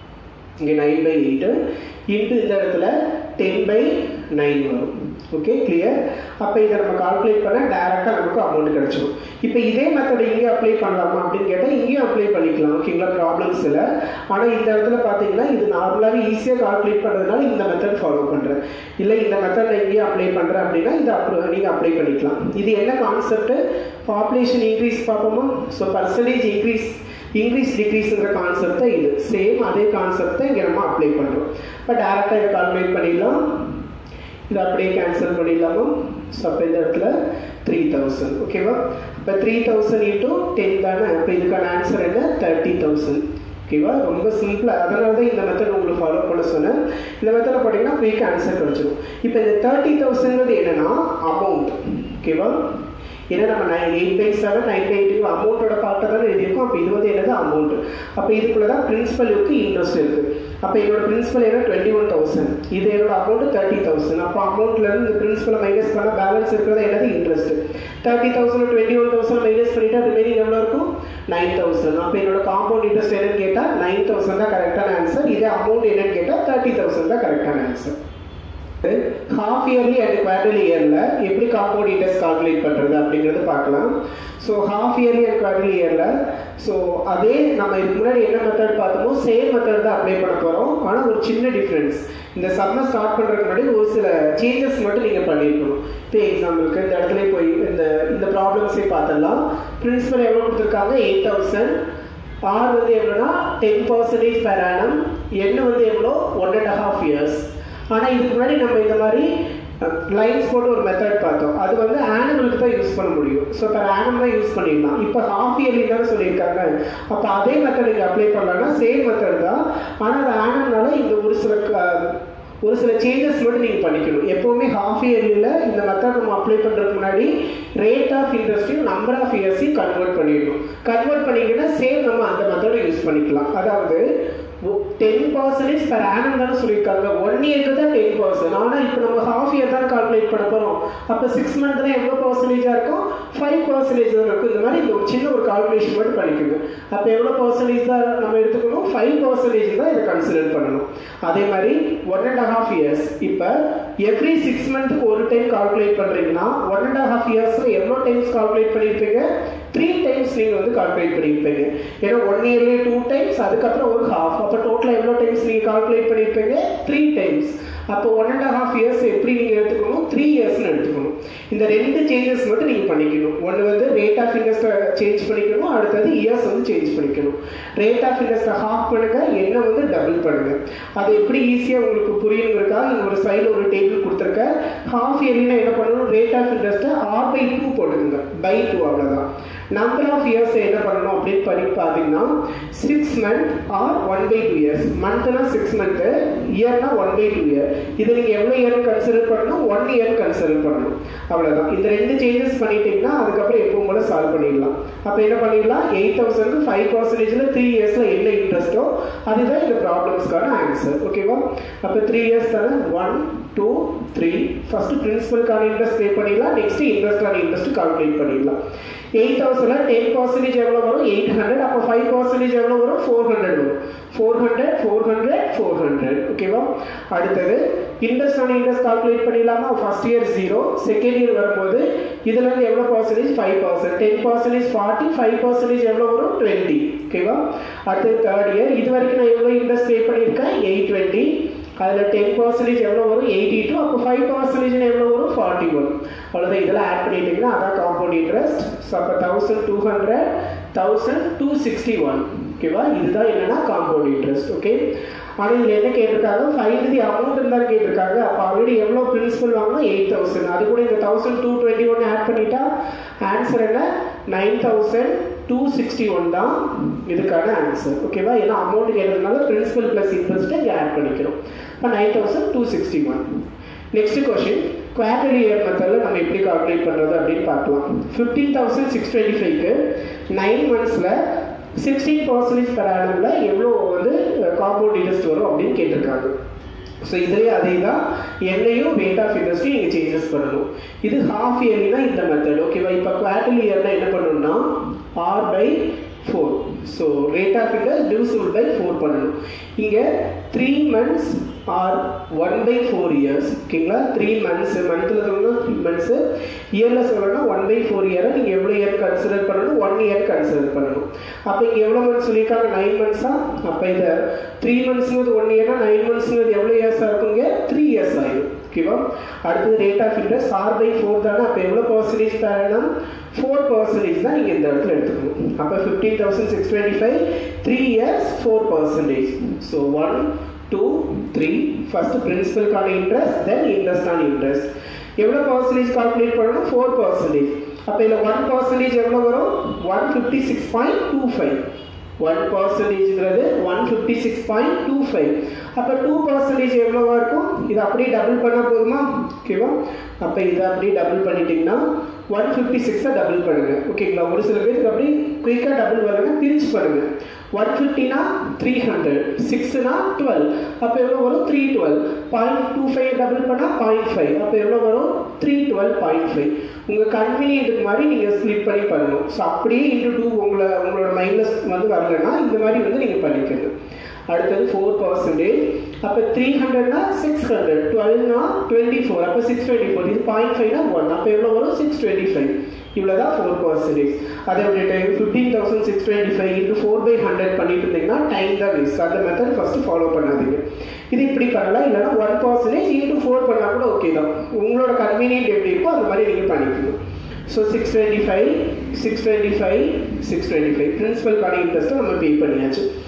[SPEAKER 1] இங்கே நைன் பை எயிட்டு இன்ட்டு இந்த இடத்துல டென் பை நைன் வரும் ஓகே கிளியர் அப்போ இதை நம்ம கால்குலேட் பண்ண டேரெக்டாக நமக்கு அமௌண்ட் கிடச்சிடும் இப்போ இதே மெத்தட் இங்கே அப்ளை பண்ணலாமா அப்படின்னு கேட்டால் இங்கேயும் அப்ளை பண்ணிக்கலாம் ஓகேங்களா ப்ராப்ளம்ஸ் இல்லை ஆனால் இந்த இடத்துல பார்த்தீங்கன்னா இது நார்மலாகவே ஈஸியாக கால்குலேட் பண்ணுறதுனால இந்த மெத்தட் ஃபாலோ பண்ணுறேன் இல்லை இந்த மெத்தட் நான் இங்கேயே அப்ளை பண்ணுறேன் அப்படின்னா இதை அப்ரோ நீங்கள் அப்ளை பண்ணிக்கலாம் இது என்ன கான்செப்ட் பாப்புலேஷன் இன்க்ரீஸ் பார்ப்போமா ஸோ பர்சன்டேஜ் இன்க்ரீஸ் இன்க்ரீஸ் டிக்ரீஸுங்கிற கான்செப்ட் தான் இது சேம் அதே கான்செப்ட் தான் இங்கே நம்ம அப்ளை பண்ணுறோம் இப்போ டேரெக்டாக இதை கால்குலேட் பண்ணிடலாம் இதை அப்படியே கேன்சல் பண்ணிடலாமா ஸோ அப்போ இந்த இடத்துல த்ரீ தௌசண்ட் ஓகேவா இப்போ த்ரீ தௌசண்ட் இன்ட்டு டென் தானே அப்போ இதுக்கான ஆன்சர் என்ன தேர்ட்டி தௌசண்ட் ஓகேவா ரொம்ப சிம்பிளாக அதனால தான் இந்த மெத்தட் உங்களுக்கு ஃபாலோ பண்ண சொன்னேன் இந்த மெத்தடில் போட்டிங்கன்னா குயிக் ஆன்சர் கிடச்சிடும் இப்போ இந்த தேர்ட்டி தௌசண்ட்ங்கிறது என்னன்னா அமௌண்ட் ஓகேவா ஏன்னா நம்ம nine eight by seven nine by eight அமௌண்ட்டோட பார்ட்டை தானே எழுதியிருக்கோம் அப்போ இது வந்து என்னது அமௌண்ட் அப்போ இதுக்குள்ள தான் பிரின்சிபல் இருக்கு இன்ட்ரெஸ்ட் இருக்கு அப்போ என்னோட பிரின்சிபல் என்ன டுவெண்ட்டி ஒன் தௌசண்ட் இது என்னோட அமௌண்ட் தேர்ட்டி தௌசண்ட் அப்போ அமௌண்ட்ல இருந்து இந்த பிரின்சிபலை மைனஸ் பண்ண பேலன்ஸ் இருக்கிறது என்னது interest thirty thousand twenty one thousand minus பண்ணிட்டா ரிமைனிங் எவ்வளோ இருக்கும் நைன் தௌசண்ட் அப்போ என்னோட காம்பவுண்ட் இன்ட்ரெஸ்ட் என்னன்னு கேட்டால் நைன் தௌசண்ட் தான் கரெக்டான ஆன்சர் இதே அமௌண்ட் என்னன்னு கேட்டால் தேர்ட்டி தௌசண்ட் தான் கரெக்டான answer half yearly and quarterly இயரில் எப்படி காம்பவுண்ட் இன்ட்ரெஸ்ட் கால்குலேட் பண்ணுறது அப்படிங்கிறது பார்க்கலாம் so half yearly and quarterly இயரில் ஸோ அதே நம்ம இதுக்கு முன்னாடி என்ன மெத்தட் பார்த்தோமோ சேம் மெத்தட் தான் அப்ளை பண்ண போகிறோம் ஆனால் ஒரு சின்ன டிஃப்ரென்ஸ் இந்த சம்மை ஸ்டார்ட் பண்ணுறதுக்கு முன்னாடி ஒரு சில சேஞ்சஸ் மட்டும் நீங்கள் பண்ணியிருக்கணும் இப்போ எக்ஸாம்பிளுக்கு இந்த இடத்துல போய் இந்த இந்த ப்ராப்ளம்ஸே பார்த்துடலாம் பிரின்சிபல் எவ்வளோ கொடுத்துருக்காங்க எயிட் தௌசண்ட் ஆர் வந்து எவ்வளோனா டென் பர்சன்டேஜ் பெர் ஆனம் எண்ணு வந்து எவ்வளோ ஒன் அண்ட் ஹாஃப் இயர்ஸ் ஆனால் இதுக்கு முன்னாடி நம்ம இந்த மாதிரி லைன்ஸ் போட்டு ஒரு மெத்தட் பார்த்தோம் அது வந்து ஆனுவலுக்கு தான் யூஸ் பண்ண முடியும் ஸோ பர் ஆனம் தான் யூஸ் பண்ணிடலாம் இப்போ ஹாஃப் இயர்லி தான் சொல்லியிருக்காங்க அப்போ அதே மெத்தட் நீங்கள் அப்ளை பண்ணலாம்னா சேம் மெத்தட் தான் ஆனால் அது ஆனம்னால இந்த ஒரு சில க- ஒரு சில சேஞ்சஸ் மட்டும் நீங்கள் பண்ணிக்கணும் எப்போவுமே ஹாஃப் இயர்லியில் இந்த மெத்தட் நம்ம அப்ளை பண்ணுறதுக்கு முன்னாடி ரேட் ஆஃப் இன்ட்ரெஸ்ட்டையும் நம்பர் ஆஃப் இயர்ஸையும் கன்வெர்ட் பண்ணிடணும் கன்வெர்ட் பண்ணிங்கன்னா சேம் நம்ம அந்த மெத்தடை யூஸ் பண்ணிக்கலாம் அதாவது டென் பர்சன்டேஜ் பர் ஆனம் தானே சொல்லியிருக்காங்க ஒன் இயர்க்கு தான் டென் பர்சன்ட் ஆனால் இப்போ நம்ம ஹாஃப் இயர் தான் கால்குலேட் பண்ண போகிறோம் அப்போ சிக்ஸ் மந்த் தான் எவ்வளோ பர்சன்டேஜாக இருக்கும் ஃபைவ் பர்சன்டேஜ் தான் இருக்கும் இந்த மாதிரி இந்த ஒரு சின்ன ஒரு கால்குலேஷன் மட்டும் பண்ணிக்கோங்க அப்போ எவ்வளோ பர்சன்டேஜ் தான் நம்ம எடுத்துக்கணும் ஃபைவ் பர்சன்டேஜ் தான் இதை கன்சிடர் பண்ணணும் அதே மாதிரி ஒன் அண்ட் ஹாஃப் இயர்ஸ் இப்போ எவ்ரி சிக்ஸ் மந்த்துக்கு ஒரு டைம் கால்குலேட் பண்ணுறீங்கன்னா ஒன் அண்ட் ஹாஃப் இயர்ஸில் எவ்வளோ டைம்ஸ் கால்குலேட் பண்ணியிருப்பீங்க த்ரீ டைம்ஸ் நீங்கள் வந்து கால்குலேட் பண்ணியிருப்பீங்க ஏன்னா ஒன் இயர்லேயே டூ டைம்ஸ் அதுக்கப்புறம் ஒரு ஹாஃப் அப்போ டோட்டலாக எவ்வளோ டைம்ஸ் நீங்கள் கால்குலேட் பண்ணியிருப்பீங்க த்ரீ டைம்ஸ் அப்போ ஒன் அண்ட் ஹாஃப் இயர்ஸ் எப்படி நீங்கள் எடுத்துக்கணும் த்ரீ இயர்ஸ்னு எடுத்துக்கணும் இந்த ரெண்டு சேஞ்சஸ் மட்டும் நீங்கள் பண்ணிக்கணும் ஒன்று வந்து ரேட் ஆஃப் இன்ட்ரெஸ்ட்டை சேஞ்ச் பண்ணிக்கணும் அடுத்தது இயர்ஸ் வந்து சேஞ்ச் பண்ணிக்கணும் ரேட் ஆஃப் இன்ட்ரெஸ்ட்டை ஹாஃப் பண்ணுங்க என்ன வந்து டபுள் பண்ணுங்க அது எப்படி ஈஸியாக உங்களுக்கு புரியுங்கிறக்கா இங்கே ஒரு சைடில் ஒரு டேபிள் கொடுத்துருக்கேன் ஹாஃப் இயர்லினா என்ன பண்ணணும் ரேட் ஆஃப் இன்ட்ரெஸ்ட்டை ஆர் பை டூ போட்டுக்கோங்க பை டூ அவ்வளோதான் நம்பர் ஆஃப் இயர்ஸ் என்ன பண்ணணும் அப்படின்னு பண்ணி பார்த்தீங்கன்னா six month R one by two years மந்த்னா சிக்ஸ் மந்த்து இயர்னா ஒன் பை டூ இயர் இதை நீங்கள் எவ்வளோ இயர் கன்சிடர் பண்ணணும் ஒன் இயர் கன்சிடர் பண்ணணும் அவ்வளோதான் இந்த ரெண்டு சேஞ்சஸ் பண்ணிட்டீங்கன்னா அதுக்கப்புறம் எப்பவும் போல சால்வ் பண்ணிடலாம் அப்போ என்ன பண்ணிடலாம் எயிட் தௌசண்ட் ஃபைவ் பர்சன்டேஜில் த்ரீ இயர்ஸில் என்ன இன்ட்ரெஸ்ட்டோ அதுதான் இந்த ப்ராப்ளம்ஸ்க்கான ஆன்சர் ஓகேவா அப்போ த்ரீ இயர்ஸ் தானே ஒன் டூ த்ரீ ஃபஸ்ட்டு பிரின்சிபலுக்கான இன்ட்ரெஸ்ட் பே பண்ணிடலாம் நெக்ஸ்ட் இன்ட்ரெஸ்டான இன்ட்ரெஸ்ட் கால்குலேட் பண்ணிடலாம் எயிட் தௌசண்ட்ல டென் பர்சன்டேஜ் எவ்வளோ வரும் எயிட் ஹண்ட்ரட் அப்போ ஃபைவ் பர்சன்டேஜ் எவ்வளோ வரும் ஃபோர் ஹண்ட்ரட் வரும் four hundred four hundred four hundred ஓகேவா அடுத்தது இன்ட்ரெஸ்ட் ஆன இன்ட்ரெஸ்ட் கால்குலேட் பண்ணிடலாமா first year zero second year வரும்போது இதுல இருந்து எவ்வளோ percentage five percent ten percentage forty five percentage எவ்வளோ வரும் டுவெண்ட்டி ஓகேவா அடுத்து தேர்ட் இயர் இது வரைக்கும் நான் எவ்வளோ இன்ட்ரெஸ்ட் பே பண்ணியிருக்கேன் எயிட் டுவெண்ட்டி அதில் டென் பர்சன்டேஜ் எவ்வளோ வரும் எயிட்டி டூ அப்போ ஃபைவ் பர்சன்டேஜ் எவ்வளோ வரும் ஃபார்ட்டி வரும் அவ்வளோதான் இதெல்லாம் ஆட் பண்ணிட்டீங்கன்னா அதான் காம்பவுண்ட் இன்ட்ரெஸ்ட் ஸோ அப்போ thousand two hundred thousand two sixty one ஓகேவா இதுதான் என்னன்னா காம்பவுண்ட் இன்ட்ரெஸ்ட் ஓகே ஆனால் இதில் என்ன கேட்டிருக்காங்க ஃபைவ் தி அமௌண்ட் இருந்தாலும் கேட்டிருக்காங்க அப்போ ஆல்ரெடி எவ்வளோ பிரின்சிபல் வாங்கினா எயிட் தௌசண்ட் அது கூட இந்த thousand two twenty one add பண்ணிட்டா ஆன்சர் என்ன nine thousand two sixty one தான் இதுக்கான ஆன்சர் ஓகேவா ஏன்னா அமௌண்ட் கேட்டதுனால பிரின்சிபல் ப்ளஸ் இன்ட்ரெஸ்ட்டை இங்கே ஆட் பண்ணிக்கிறோம் இப்போ nine thousand two sixty one next question quarterly year மெத்தடில் நம்ம எப்படி கால்குலேட் பண்ணுறது அப்படின்னு பார்க்கலாம் ஃபிஃப்டீன் தௌசண்ட் சிக்ஸ் டுவெண்ட்டி ஃபைவ்க்கு நைன் மந்த்ஸில் சிக்ஸ்டீன் பர்சன்டேஜ் பெர் ஆனமில் எவ்வளோ வந்து காம்பவுண்ட் இன்ட்ரெஸ்ட் வரும் அப்படின்னு கேட்டிருக்காங்க ஸோ இதுலேயே அதே தான் என்னையும் ரேட் ஆஃப் இன்ட்ரெஸ்ட்டையும் நீங்கள் சேஞ்சஸ் பண்ணணும் இது ஹாஃப் இயர்லினா இந்த மெத்தட் ஓகேவா இப்போ குவார்டர்லி இயர்னா என்ன பண்ணணும்னா R by four so rate of interest divisible by four பண்ணணும் இங்கே three months R one by four years ஓகேங்களா த்ரீ மந்த்ஸ் மந்த்தில் சொல்லணும் த்ரீ மந்த்ஸு இயரில் சொல்லணும்னா ஒன் பை ஃபோர் இயரை நீங்கள் எவ்வளோ இயர் கன்சிடர் பண்ணணும் ஒன் இயர் கன்சிடர் பண்ணணும் அப்போ இங்கே எவ்வளோ மந்த்ஸ் சொல்லியிருக்காங்க நைன் மந்த்ஸா அப்போ இதை த்ரீ மந்த்ஸ்ங்கிறது ஒன் இயர்னா நைன் மந்த்ஸ்ங்கிறது எவ்வளோ இயர்ஸாக இருக்குங்க த்ரீ இயர்ஸ் ஆயிடும் ஓகேவா அடுத்தது rate of interest R by four தானே அப்போ எவ்வளோ பர்சன்டேஜ் தரணும் ஃபோர் பர்சன்டேஜ் தான் நீங்கள் இந்த இடத்துல எடுத்துக்கணும் அப்போ fifteen thousand six twenty five three years four percentage so one two three first பிரின்சிபலுக்கான interest then interest on interest எவ்வளோ பர்சன்டேஜ் கால்குலேட் பண்ணணும் ஃபோர் பர்சன்டேஜ் அப்போ இதில் ஒன் பர்சன்டேஜ் எவ்வளோ வரும் one fifty six point two five one பர்சன்டேஜ்ங்கிறது one fifty six point two five அப்போ two percentage எவ்வளோவா இருக்கும் இது அப்படியே டபுள் பண்ணால் போதுமா ஓகேவா அப்போ இதை அப்படியே டபுள் பண்ணிட்டீங்கன்னா ஒன் ஃபிஃப்டி சிக்ஸை டபுள் பண்ணுங்க ஓகேங்களா ஒரு சில பேருக்கு அப்படியே குயிக்காக டபுள் வருங்க பிரிச்சு பண்ணுங்க ஒன் ஃபிஃப்டினா த்ரீ ஹண்ட்ரட் சிக்ஸ்னா டுவெல் அப்போ எவ்வளோ வரும் three twelve point two five double பண்ணால் பாயிண்ட் ஃபைவ் அப்போ எவ்வளோ வரும் த்ரீ டுவெல் பாயிண்ட் ஃபைவ் உங்கள் கன்வீனியன்ட்டுக்கு மாதிரி நீங்கள் ஸ்ப்ளிட் பண்ணி பண்ணணும் ஸோ அப்படியே இன்ட்டு டூ உங்களை உங்களோட மைண்டில் வந்து வரலன்னா இந்த மாதிரி வந்து நீங்கள் பண்ணிக்கணும் அடுத்தது ஃபோர் பர்சன்டேஜ் அப்போ த்ரீ ஹண்ட்ரட்னா சிக்ஸ் ஹண்ட்ரட் டுவெல்னா டுவெண்ட்டி ஃபோர் அப்போ சிக்ஸ் டுவெண்ட்டி ஃபோர் இது பாயிண்ட் ஃபைவ்னா ஒன் அப்போ எவ்வளோ வரும் சிக்ஸ் டுவெண்ட்டி ஃபைவ் இவ்வளோ தான் ஃபோர் பர்சன்டேஜ் அதை விட்டுட்டு fifteen thousand six twenty five into four by hundred பண்ணிட்டு இருந்தீங்கன்னா டைம் தான் வேஸ்ட் அந்த மெத்தட் ஃபஸ்ட்டு ஃபாலோ பண்ணாதீங்க இது இப்படி பண்ணலாம் இல்லைன்னா ஒன் பர்சன்டேஜ் இன்ட்டு ஃபோர் பண்ணால் கூட ஓகே தான் உங்களோட கன்வீனியன்ட் எப்படி இருக்கோ அந்த மாதிரி நீங்கள் பண்ணிக்கணும் so six twenty five six twenty five six twenty five பிரின்சிபல்கான இன்ட்ரெஸ்ட்டை நம்ம பே பண்ணியாச்சு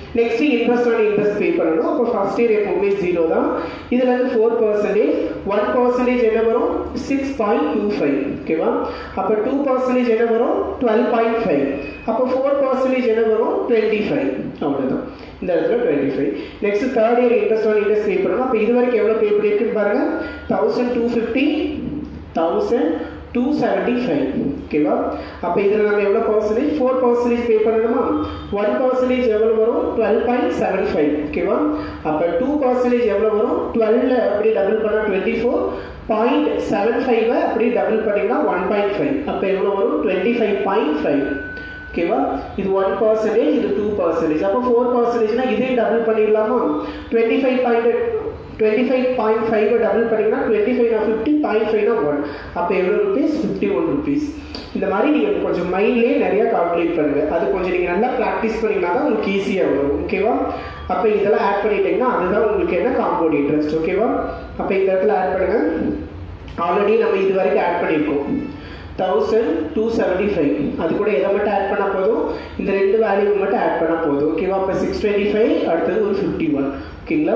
[SPEAKER 1] next interest on interest pay பண்ணணும் அப்போ ஃபர்ஸ்ட் இயர் எப்பவுமே ஜீரோ தான் இதுல இருந்து ஃபோர் பர்சன்டேஜ் ஒன் பர்சன்டேஜ் என்ன வரும் சிக்ஸ் பாயிண்ட் டூ ஃபைவ் ஓகேவா அப்போ டூ பர்சன்டேஜ் என்ன வரும் டுவெல் பாயிண்ட் ஃபைவ் அப்போ ஃபோர் பர்சன்டேஜ் என்ன வரும் டுவெண்ட்டி ஃபைவ் அவ்வளோதான் இந்த இடத்துல twenty five next third year interest on interest pay பண்ணணும் அப்போ இது வரைக்கும் எவ்வளோ பே பண்ணியிருக்குன்னு பாருங்க thousand two fifty thousand two seventy five ஓகேவா அப்போ இதில் நம்ம எவ்வளோ பர்சன்டேஜ் ஃபோர் பர்சன்டேஜ் பே பண்ணணுமா ஒன் பர்சன்டேஜ் எவ்வளோ வரும் டுவெல் பாயிண்ட் செவன் ஃபைவ் ஓகேவா அப்போ டூ பர்சன்டேஜ் எவ்வளோ வரும் டுவெல்ல அப்படி டபுள் பண்ணால் twenty four point seven five அப்படி டபுள் பண்ணிங்கன்னா ஒன் பாயிண்ட் ஃபைவ் அப்போ எவ்வளோ வரும் டுவெண்ட்டி ஃபைவ் பாயிண்ட் ஃபைவ் ஓகேவா இது ஒன் பர்சன்டேஜ் இது டூ பர்சன்டேஜ் அப்போ ஃபோர் பர்சன்டேஜ்னா இதே டபுள் பண்ணிடலாமா twenty five point twenty five point five double பண்ணிங்கன்னா டுவெண்ட்டி ஃபைவ் ஃபிஃப்டி பாயிண்ட் ஃபைவ்னா ஒன் அப்போ எவ்வளோ ருபீஸ் ஃபிஃப்டி ஒன் ருபீஸ் இந்த மாதிரி நீங்கள் கொஞ்சம் மைண்ட்லேயே நிறைய கால்குலேட் பண்ணுங்க அது கொஞ்சம் நீங்கள் நல்லா ப்ராக்டிஸ் பண்ணிங்கன்னா தான் உங்களுக்கு ஈஸியாக வரும் ஓகேவா அப்போ இதெல்லாம் ஆட் பண்ணிட்டீங்கன்னா அதுதான் உங்களுக்கு என்ன காம்பவுண்ட் இன்ட்ரெஸ்ட் ஓகேவா அப்போ இந்த இடத்துல ஆட் பண்ணுங்க ஆல்ரெடி நம்ம இது வரைக்கும் ஆட் பண்ணியிருக்கோம் தௌசண்ட் டூ செவன்ட்டி ஃபைவ் அது கூட எதை மட்டும் ஆட் பண்ணால் போதும் இந்த ரெண்டு வேல்யூ மட்டும் ஆட் பண்ணால் போதும் ஓகேவா அப்போ சிக்ஸ் டுவெண்ட்டி ஃபைவ் அடுத்தது ஒரு ஃபிஃப்டி ஒன் ஓகேங்களா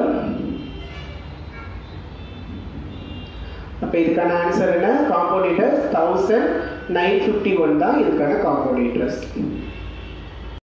[SPEAKER 1] அப்போ இதுக்கான ஆன்சர் என்ன compound interest thousand nine fifty one தான் இதுக்கான காம்பவுண்ட் இன்ட்ரெஸ்ட்